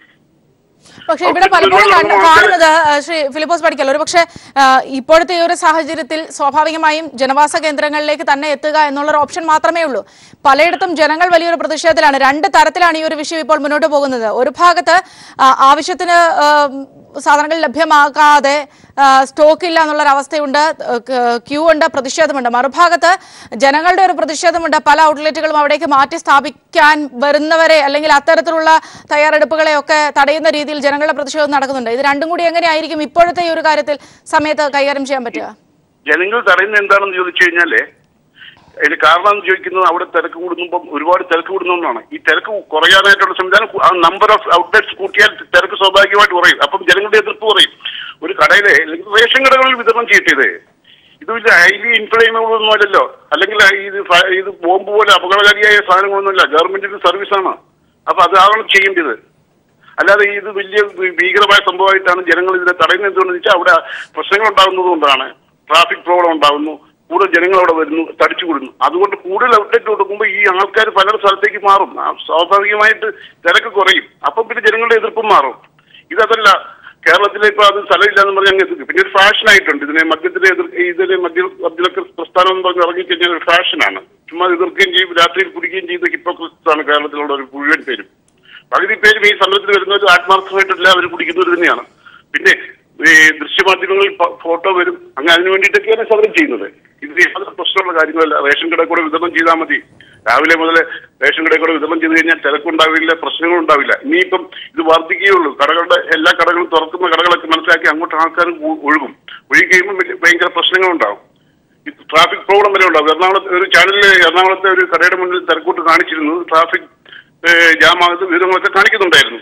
പക്ഷെ ഇവിടെ പലപ്പോഴും കണ്ട- കാണുന്നത് ആ, ശ്രീ ഫിലിപ്പോസ് പഠിക്കൽ ഒരു പക്ഷേ ഇപ്പോഴത്തെ ഈ ഒരു സാഹചര്യത്തിൽ സ്വാഭാവികമായും ജനവാസ കേന്ദ്രങ്ങളിലേക്ക് തന്നെ എത്തുക എന്നുള്ളൊരു ഓപ്ഷൻ മാത്രമേ ഉള്ളൂ പലയിടത്തും ജനങ്ങൾ വലിയൊരു പ്രതിഷേധത്തിലാണ് രണ്ട് തരത്തിലാണ് ഈ ഒരു വിഷയം ഇപ്പോൾ മുന്നോട്ട് പോകുന്നത് ഒരു ഭാഗത്ത് ആ, ആവശ്യത്തിന് ആ, സാധനങ്ങൾ ലഭ്യമാകാതെ ആ, സ്റ്റോക്ക് ഇല്ല എന്നുള്ളൊരവസ്ഥയുണ്ട് ക്യൂ ഉണ്ട് പ്രതിഷേധമുണ്ട് മറുഭാഗത്ത് ജനങ്ങളുടെ ഒരു പ്രതിഷേധമുണ്ട് പല ഔട്ട്ലെറ്റുകളും അവിടേക്ക് മാറ്റി സ്ഥാപിക്കാൻ വരുന്നവരെ അല്ലെങ്കിൽ അത്തരത്തിലുള്ള തയ്യാറെടുപ്പുകളെ ഒക്കെ തടയുന്ന രീതിയിൽ ജനങ്ങളുടെ പ്രതിഷേധം നടക്കുന്നുണ്ട് ഇത് രണ്ടും കൂടി എങ്ങനെയായിരിക്കും ഇപ്പോഴത്തെ ഈ ഒരു കാര്യത്തിൽ സമയത്ത് കൈകാര്യം ചെയ്യാൻ പറ്റുക ജനങ്ങൾ തടയുന്നത് എന്താണെന്ന് ചോദിച്ചു കഴിഞ്ഞാല് അതിന് കാരണം എന്ന് ചോദിക്കുന്നത് അവിടെ തിരക്ക് കൂടുമ്പോൾ ഒരുപാട് തിരക്ക് കൂടുന്നതാണ് ഈ തിരക്ക് കുറയാനായിട്ടുള്ള സംവിധാനം കു- ആ നമ്പർ ഓഫ് ഔട്ട്ലെറ്റ്സ് കൂട്ടിയാൽ തിരക്ക് സ്വാഭാവികമായിട്ട് കുറയും അപ്പം ജനങ്ങളുടെ എതിർപ്പ് കുറയും ഒരു കടയിലെ അല്ലെങ്കിൽ റേഷൻ കടകളിൽ വിതരണം ചെയ്യട്ടേ ഇത് വലിയ ഹൈലി ഇൻഫ്ലെയിമബിൾ ഒന്നും അല്ലല്ലോ അല്ലെങ്കിൽ ഇത് ഫ- ഇത് ബോംബ് പോലെ അപകടകാരിയായ സാധനങ്ങളൊന്നുമില്ല ഗവൺമെന്റിന്റെ സർവീസാണ് അപ്പൊ അതാണ് ചെയ്യേണ്ടത് അല്ലാതെ ഇത് വലിയ ഭീകരമായ സംഭവമായിട്ടാണ് ജനങ്ങൾ ഇതിനെ തടയുന്നത് എന്തുകൊണ്ടെന്ന് വെച്ചാൽ അവിടെ പ്രശ്നങ്ങൾ ഉണ്ടാകുന്നത് കൊണ്ടാണ് ട്രാഫിക് പ്രോബ്ലം ഉണ്ടാകുന്നു കൂടുതൽ ജനങ്ങൾ അവിടെ വരുന്നു തടിച്ചു കൂടുന്നു അതുകൊണ്ട് കൂടുതൽ ഔട്ട്ലെറ്റ് കൊടുക്കുമ്പോൾ ഈ ആൾക്കാർ പല സ്ഥലത്തേക്ക് മാറും ആ, സ്വാഭാവികമായിട്ട് തിരക്ക് കുറയും അപ്പം പിന്നെ ജനങ്ങളുടെ എതിർപ്പും മാറും ഇതല്ല കേരളത്തിലെ ഇപ്പൊ അത് സ്ഥലമില്ല എന്ന് പറഞ്ഞാൽ അങ്ങ് എതിർക്കും പിന്നെ ഒരു ഫാഷൻ ആയിട്ടുണ്ട് ഇതിനെ മദ്യത്തിനെ എതിർ ഇതിനെ മദ്യ മദ്യലൊക്കെ പ്രസ്ഥാനം എന്ന് പറഞ്ഞ് ഇറങ്ങിക്കഴിഞ്ഞാൽ ഒരു ഫാഷനാണ് ചുമ്മാ എതിർക്കുകയും ചെയ്യും രാത്രിയിൽ കുടിക്കുകയും ചെയ്ത ഹിപ്പോക്രിസ്റ്റാണ് കേരളത്തിലുള്ള ഒരു മുഴുവൻ പേരും പകുതി പേരും ഈ സമരത്തിൽ വരുന്നവർ ആത്മാർത്ഥമായിട്ടല്ല അവർ കുടിക്കുന്നവർ തന്നെയാണ് പിന്നെ ഈ ദൃശ്യമാധ്യമങ്ങളിൽ പ- ഫോട്ടോ വരും അങ്ങനെ അതിന് വേണ്ടിയിട്ടൊക്കെയാണ് സമരം ചെയ്യുന്നത് ഇത് യാതൊരു പ്രശ്നമുള്ള കാര്യങ്ങളല്ല റേഷൻ കടയിൽ കൂടെ വിതരണം ചെയ്താൽ മതി രാവിലെ മുതൽ റേഷൻ കടയിൽ കൂടെ വിതരണം ചെയ്ത് കഴിഞ്ഞാൽ തിരക്കുണ്ടാവില്ല പ്രശ്നങ്ങളും ഉണ്ടാവില്ല ഇനിയിപ്പം ഇത് വർദ്ധിക്കുകയുള്ളൂ കടകളുടെ എല്ലാ കടകളും തുറക്കുന്ന കടകളൊക്കെ മനസ്സിലാക്കി അങ്ങോട്ട് ആൾക്കാർ ഒ- ഒഴുകും ഒഴുകി കഴിയുമ്പോൾ വലിയ- ഭയങ്കര പ്രശ്നങ്ങളുണ്ടാവും ഈ ട്രാഫിക് പ്രോബ്ലം വരെ ഉണ്ടാവും എറണാകുളത്ത് ഒരു ചാനലിൽ എറണാകുളത്തെ ഒരു കടയുടെ മുന്നിൽ തിരക്കൂട്ട് കാണിച്ചിരുന്നു ട്രാഫിക് ജാം ആകുന്ന വിവരങ്ങളൊക്കെ കാണിക്കുന്നുണ്ടായിരുന്നു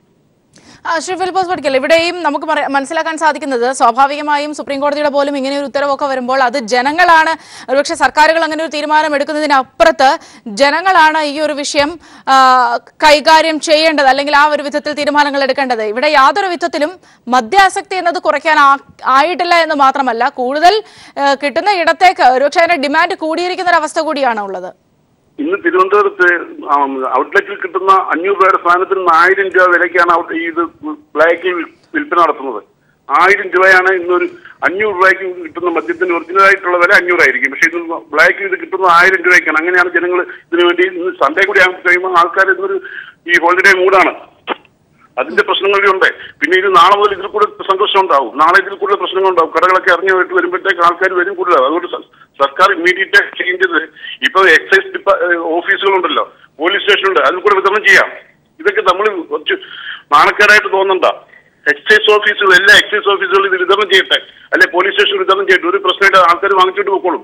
ആ, ശ്രീ ഫിലിപ്പോസ് പഠിക്കൽ ഇവിടെയും നമുക്ക് പറ- മനസ്സിലാക്കാൻ സാധിക്കുന്നത് സ്വാഭാവികമായും സുപ്രീം കോടതിയുടെ പോലും ഇങ്ങനെ ഒരു ഉത്തരവൊക്കെ വരുമ്പോൾ അത് ജനങ്ങളാണ് ഒരുപക്ഷെ സർക്കാരുകൾ അങ്ങനെ ഒരു തീരുമാനം എടുക്കുന്നതിനപ്പുറത്ത് ജനങ്ങളാണ് ഈ ഒരു വിഷയം ആ, കൈകാര്യം ചെയ്യേണ്ടത് അല്ലെങ്കിൽ ആ ഒരു വിധത്തിൽ തീരുമാനങ്ങൾ എടുക്കേണ്ടത് ഇവിടെ യാതൊരു വിധത്തിലും മദ്യാസക്തി എന്നത് കുറയ്ക്കാൻ ആ- ആയിട്ടില്ല എന്ന് മാത്രമല്ല കൂടുതൽ ആ, കിട്ടുന്ന ഇടത്തേക്ക് ഒരുപക്ഷെ അതിന്റെ ഡിമാൻഡ് കൂടിയിരിക്കുന്ന ഒരു അവസ്ഥ കൂടിയാണ് ഉള്ളത് ഇന്ന് തിരുവനന്തപുരത്ത് ആം, ഔട്ട്ലെറ്റിൽ കിട്ടുന്ന അഞ്ഞൂറ് രൂപയുടെ സാധനത്തിന് നിന്ന് ആയിരം രൂപ വിലയ്ക്കാണ് ഔട്ട് ഈ ഇത് ബ്ലാക്കിൽ വിൽപ്പന നടത്തുന്നത് ആയിരം രൂപയാണ് ഇന്നൊരു അഞ്ഞൂറ് രൂപയ്ക്ക് കിട്ടുന്ന മദ്യത്തിന് ഒറിജിനൽ ആയിട്ടുള്ള വില അഞ്ഞൂറായിരിക്കും പക്ഷെ ഇത് ബ്ലാക്കിൽ ഇത് കിട്ടുന്നത് ആയിരം രൂപയ്ക്കാണ് അങ്ങനെയാണ് ജനങ്ങൾ ഇതിനു വേണ്ടി ഇന്ന് സൺഡേ കൂടി ആകുമ്പോൾ കഴിയുമ്പോൾ ആൾക്കാർ ഇന്നൊരു ഈ ഹോളിഡേ മൂഡാണ് അതിന്റെ പ്രശ്നങ്ങളൊക്കെ ഉണ്ട് പിന്നെ ഇത് നാളെ മുതൽ ഇതിൽ കൂടെ സംഘർഷം ഉണ്ടാവും നാളെ ഇതിൽ കൂടുതൽ പ്രശ്നങ്ങൾ ഉണ്ടാവും കടകളൊക്കെ ഇറങ്ങി പോയിട്ട് വരുമ്പോഴത്തേക്ക് ആൾക്കാർ വരും കൂടുതലാവും അതുകൊണ്ട് സ- സർക്കാർ ഇമ്മീഡിയറ്റ് ചെയ്യേണ്ടത് ഇപ്പൊ എക്സൈസ് ഡിപ്പാ ഓഫീസുകളുണ്ടല്ലോ പോലീസ് സ്റ്റേഷനുണ്ട് അതിൽ കൂടെ വിതരണം ചെയ്യാം ഇതൊക്കെ നമ്മൾ കുറച്ച് നാണക്കേടായിട്ട് തോന്നണ്ട എക്സൈസ് ഓഫീസുകൾ എല്ലാ എക്സൈസ് ഓഫീസുകളും ഇത് വിതരണം ചെയ്യട്ടെ അല്ലെ പോലീസ് സ്റ്റേഷൻ വിതരണം ചെയ്യട്ടെ ഒരു പ്രശ്നമായിട്ട് ആൾക്കാർ വാങ്ങിച്ചോണ്ട് പോയിക്കോളും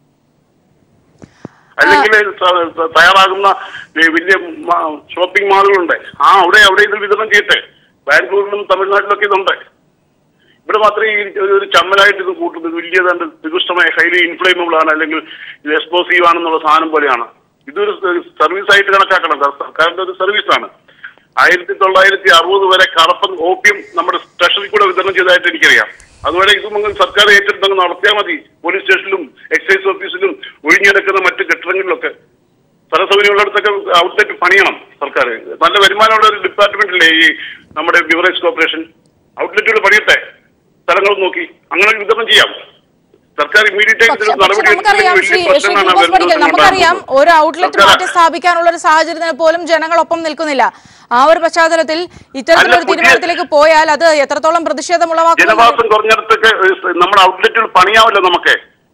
അല്ലെങ്കിൽ ത- ത- തയ്യാറാകുന്ന ഈ വലിയ ഷോപ്പിംഗ് മാളുകളുണ്ട് ആ അവിടെ അവിടെ ഇത് വിതരണം ചെയ്യട്ടെ ബാംഗ്ലൂരിലും തമിഴ്നാട്ടിലൊക്കെ ഇതുണ്ട് ഇവിടെ മാത്രമേ ഈ ഒരു- ഒരു ചമ്മലായിട്ട് ഇത് കൂട്ടുന്നത് വലിയതാണ്ട് നികൃഷ്ടമായ ഹൈലി ഇൻഫ്ലേമബിൾ ആണ് അല്ലെങ്കിൽ ഇത് എക്സ്പ്ലോസീവ് ആണെന്നുള്ള സാധനം പോലെയാണ് ഇതൊരു സർവീസ് ആയിട്ട് കണക്കാക്കണം സർക്കാരിന്റെ ഒരു സർവീസാണ് ആയിരത്തി തൊള്ളായിരത്തി അറുപത് വരെ കറപ്പൻ ഓപ്യം നമ്മുടെ സ്റ്റേഷനിൽ കൂടെ വിതരണം ചെയ്തതായിട്ട് എനിക്കറിയാം അതുവരെ ഇതും അങ്ങ് സർക്കാർ ഏറ്റെടുത്തങ്ങ് നടത്തിയാൽ മതി പോലീസ് സ്റ്റേഷനിലും എക്സൈസ് ഓഫീസിലും ഒഴിഞ്ഞെടുക്കുന്ന മറ്റ് കെട്ടിടങ്ങളിലൊക്കെ സ്ഥല സൗകര്യമുള്ളിടത്തൊക്കെ ഔട്ട്ലെറ്റ് പണിയണം സർക്കാർ നല്ല വരുമാനമുള്ള ഒരു ഡിപ്പാർട്ട്മെന്റ് അല്ലേ ഈ നമ്മുടെ ബിവറേജ് കോർപ്പറേഷൻ ഔട്ട്ലെറ്റുകൾ പണിയട്ടെ സ്ഥലങ്ങൾ നോക്കി അങ്ങനെ വിതരണം ചെയ്യാം സർക്കാർ ഇമ്മീഡിയറ്റ് ആയിട്ട് പക്ഷെ ഇതിന് നടപടി നമുക്കറിയാം എടുത്തില്ലെങ്കിൽ ശ്രീ വലിയ ശ്രീ പ്രശ്നങ്ങളാണ് ഫിലിപ്പോസ് വരും പഠിക്കൽ ദിവസങ്ങളിൽ നമുക്കറിയാം ഉണ്ടാകുന്നത്. ഒരു ഔട്ട്ലെറ്റ് സർക്കാർ- മാറ്റി സ്ഥാപിക്കാനുള്ള ഒരു സാഹചര്യത്തിന് പോലും ജനങ്ങളൊപ്പം നിൽക്കുന്നില്ല ആ ഒരു പശ്ചാത്തലത്തിൽ ഇത്തരത്തിലൊരു അല്ല, പുതിയ- തീരുമാനത്തിലേക്ക് പോയാൽ അത് എത്രത്തോളം പ്രതിഷേധം ഉളവാക്കും ജനവാസം കുറഞ്ഞിടത്തൊക്കെ ഏഹ്, നമ്മുടെ ഔട്ട്ലെറ്റുകൾ പണിയാമല്ലോ നമുക്ക്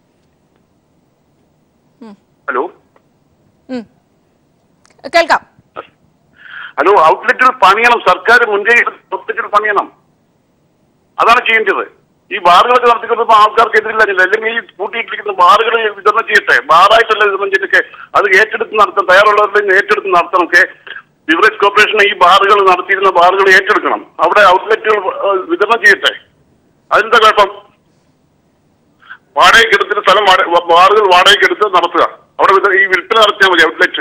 ഹലോ കേൾക്കാം ഹലോ ഔട്ട്ലെറ്റുകൾ പണിയണം സർക്കാർ മുൻകൈ ഔട്ട്ലെറ്റുകൾ പണിയണം അതാണ് ചെയ്യേണ്ടത് ഈ ബാറുകളൊക്കെ നടത്തിക്കൊണ്ടപ്പോൾ ആൾക്കാർക്ക് എതിരില്ല അല്ലെങ്കിൽ ഈ കൂട്ടിയിട്ടിരിക്കുന്ന ബാറുകൾ വിതരണം ചെയ്യട്ടെ ബാറായിട്ടല്ല വിതരണം ചെയ്തൊക്കെ അത് ഏറ്റെടുത്ത് നടത്താൻ തയ്യാറുള്ളവരുടെ ഏറ്റെടുത്ത് നടത്തണം ഒക്കെ ബിവറേജ് കോർപ്പറേഷൻ ഈ ബാറുകൾ നടത്തിയിരുന്ന ബാറുകൾ ഏറ്റെടുക്കണം അവിടെ ഔട്ട്ലെറ്റുകൾ ഏഹ്, വിതരണം ചെയ്യട്ടെ അതെന്താ കുഴപ്പം വാടകയ്ക്ക് എടുത്തിട്ട് സ്ഥലം വാട- ബാറുകൾ വാടകയ്ക്ക് എടുത്ത് നടത്തുക അവിടെ ഇത് ഈ വിൽപ്പന നടത്തിയാൽ മതി ഔട്ട്ലെറ്റ്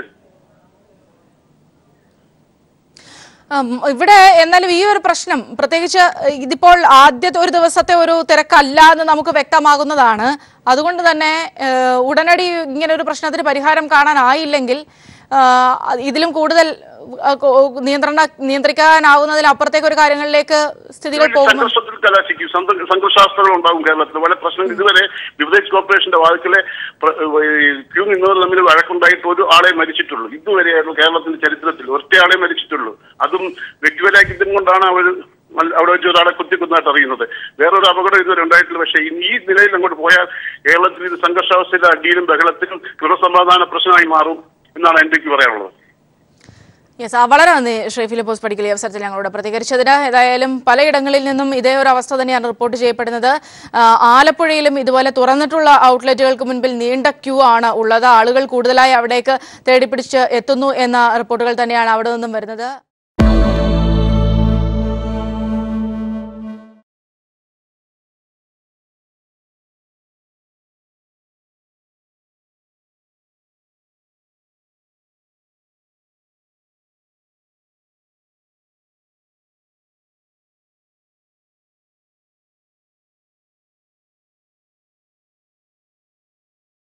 ഉം, ഇവിടെ എന്നാലും ഈ ഒരു പ്രശ്നം പ്രത്യേകിച്ച് ഇതിപ്പോൾ ആദ്യത്തെ ഒരു ദിവസത്തെ ഒരു തിരക്കല്ല എന്ന് നമുക്ക് വ്യക്തമാകുന്നതാണ് അതുകൊണ്ട് തന്നെ ഏഹ്, ഉടനടി ഇങ്ങനെ ഒരു പ്രശ്നത്തിന് പരിഹാരം കാണാനായില്ലെങ്കിൽ ആഹ്, ഇതിലും കൂടുതൽ ആഹ്, കൊ- നിയന്ത്രണ നിയന്ത്രിക്കാനാവുന്നതിൽ അപ്പുറത്തേക്ക് ഒരു കാര്യങ്ങളിലേക്ക് സ്ഥിതികൾ പോകും സംഘർഷത്തിൽ കലാശിക്കും സംഘ- സംഘർഷാവസ്ഥകൾ ഉണ്ടാവും കേരളത്തിൽ വളരെ പ്രശ്നം ഇതുവരെ ബിവറേജ് കോർപ്പറേഷന്റെ വാതിക്കലെ പ്ര- ഈ ക്യൂ നിന്നവർ തമ്മിൽ വഴക്കുണ്ടായിട്ട് ഒരു ആളെ മരിച്ചിട്ടുള്ളൂ ഇതുവരെയായിരുന്നു കേരളത്തിന്റെ ചരിത്രത്തിൽ ഒറ്റയാളെ മരിച്ചിട്ടുള്ളൂ അതും വ്യക്തിപരാക്കിത്തം കൊണ്ടാണ് അവർ മൽ- അവിടെ വെച്ച് ഒരാളെ കുത്തിക്കുന്നതായിട്ട് അറിയുന്നത് വേറൊരു അപകടം ഇതുവരെ ഉണ്ടായിട്ടില്ല പക്ഷേ ഇനി ഈ നിലയിൽ അങ്ങോട്ട് പോയാൽ കേരളത്തിൽ ഇത് സംഘർഷാവസ്ഥയിലെ അടിയിലും ബഹളത്തിലും ക്രമസമാധാന പ്രശ്നമായി മാറും എന്നാണ് എനിക്ക് പറയാനുള്ളത് യെസ് വളരെ നന്ദി ശ്രീ ഫിലിപ്പോസ് പടിക്കൽ ഈ അവസരത്തിൽ ഞങ്ങളോട് പ്രതികരിച്ചതിന് ഏതായാലും പലയിടങ്ങളിൽ നിന്നും ഇതേ ഒരു അവസ്ഥ തന്നെയാണ് റിപ്പോർട്ട് ചെയ്യപ്പെടുന്നത് ആ, ആലപ്പുഴയിലും ഇതുപോലെ തുറന്നിട്ടുള്ള ഔട്ട്ലെറ്റുകൾക്ക് മുൻപിൽ നീണ്ട ക്യൂ ആണ് ഉള്ളത് ആളുകൾ കൂടുതലായി അവിടേക്ക് തേടിപ്പിടിച്ച് എത്തുന്നു എന്ന റിപ്പോർട്ടുകൾ തന്നെയാണ് അവിടെ നിന്നും വരുന്നത്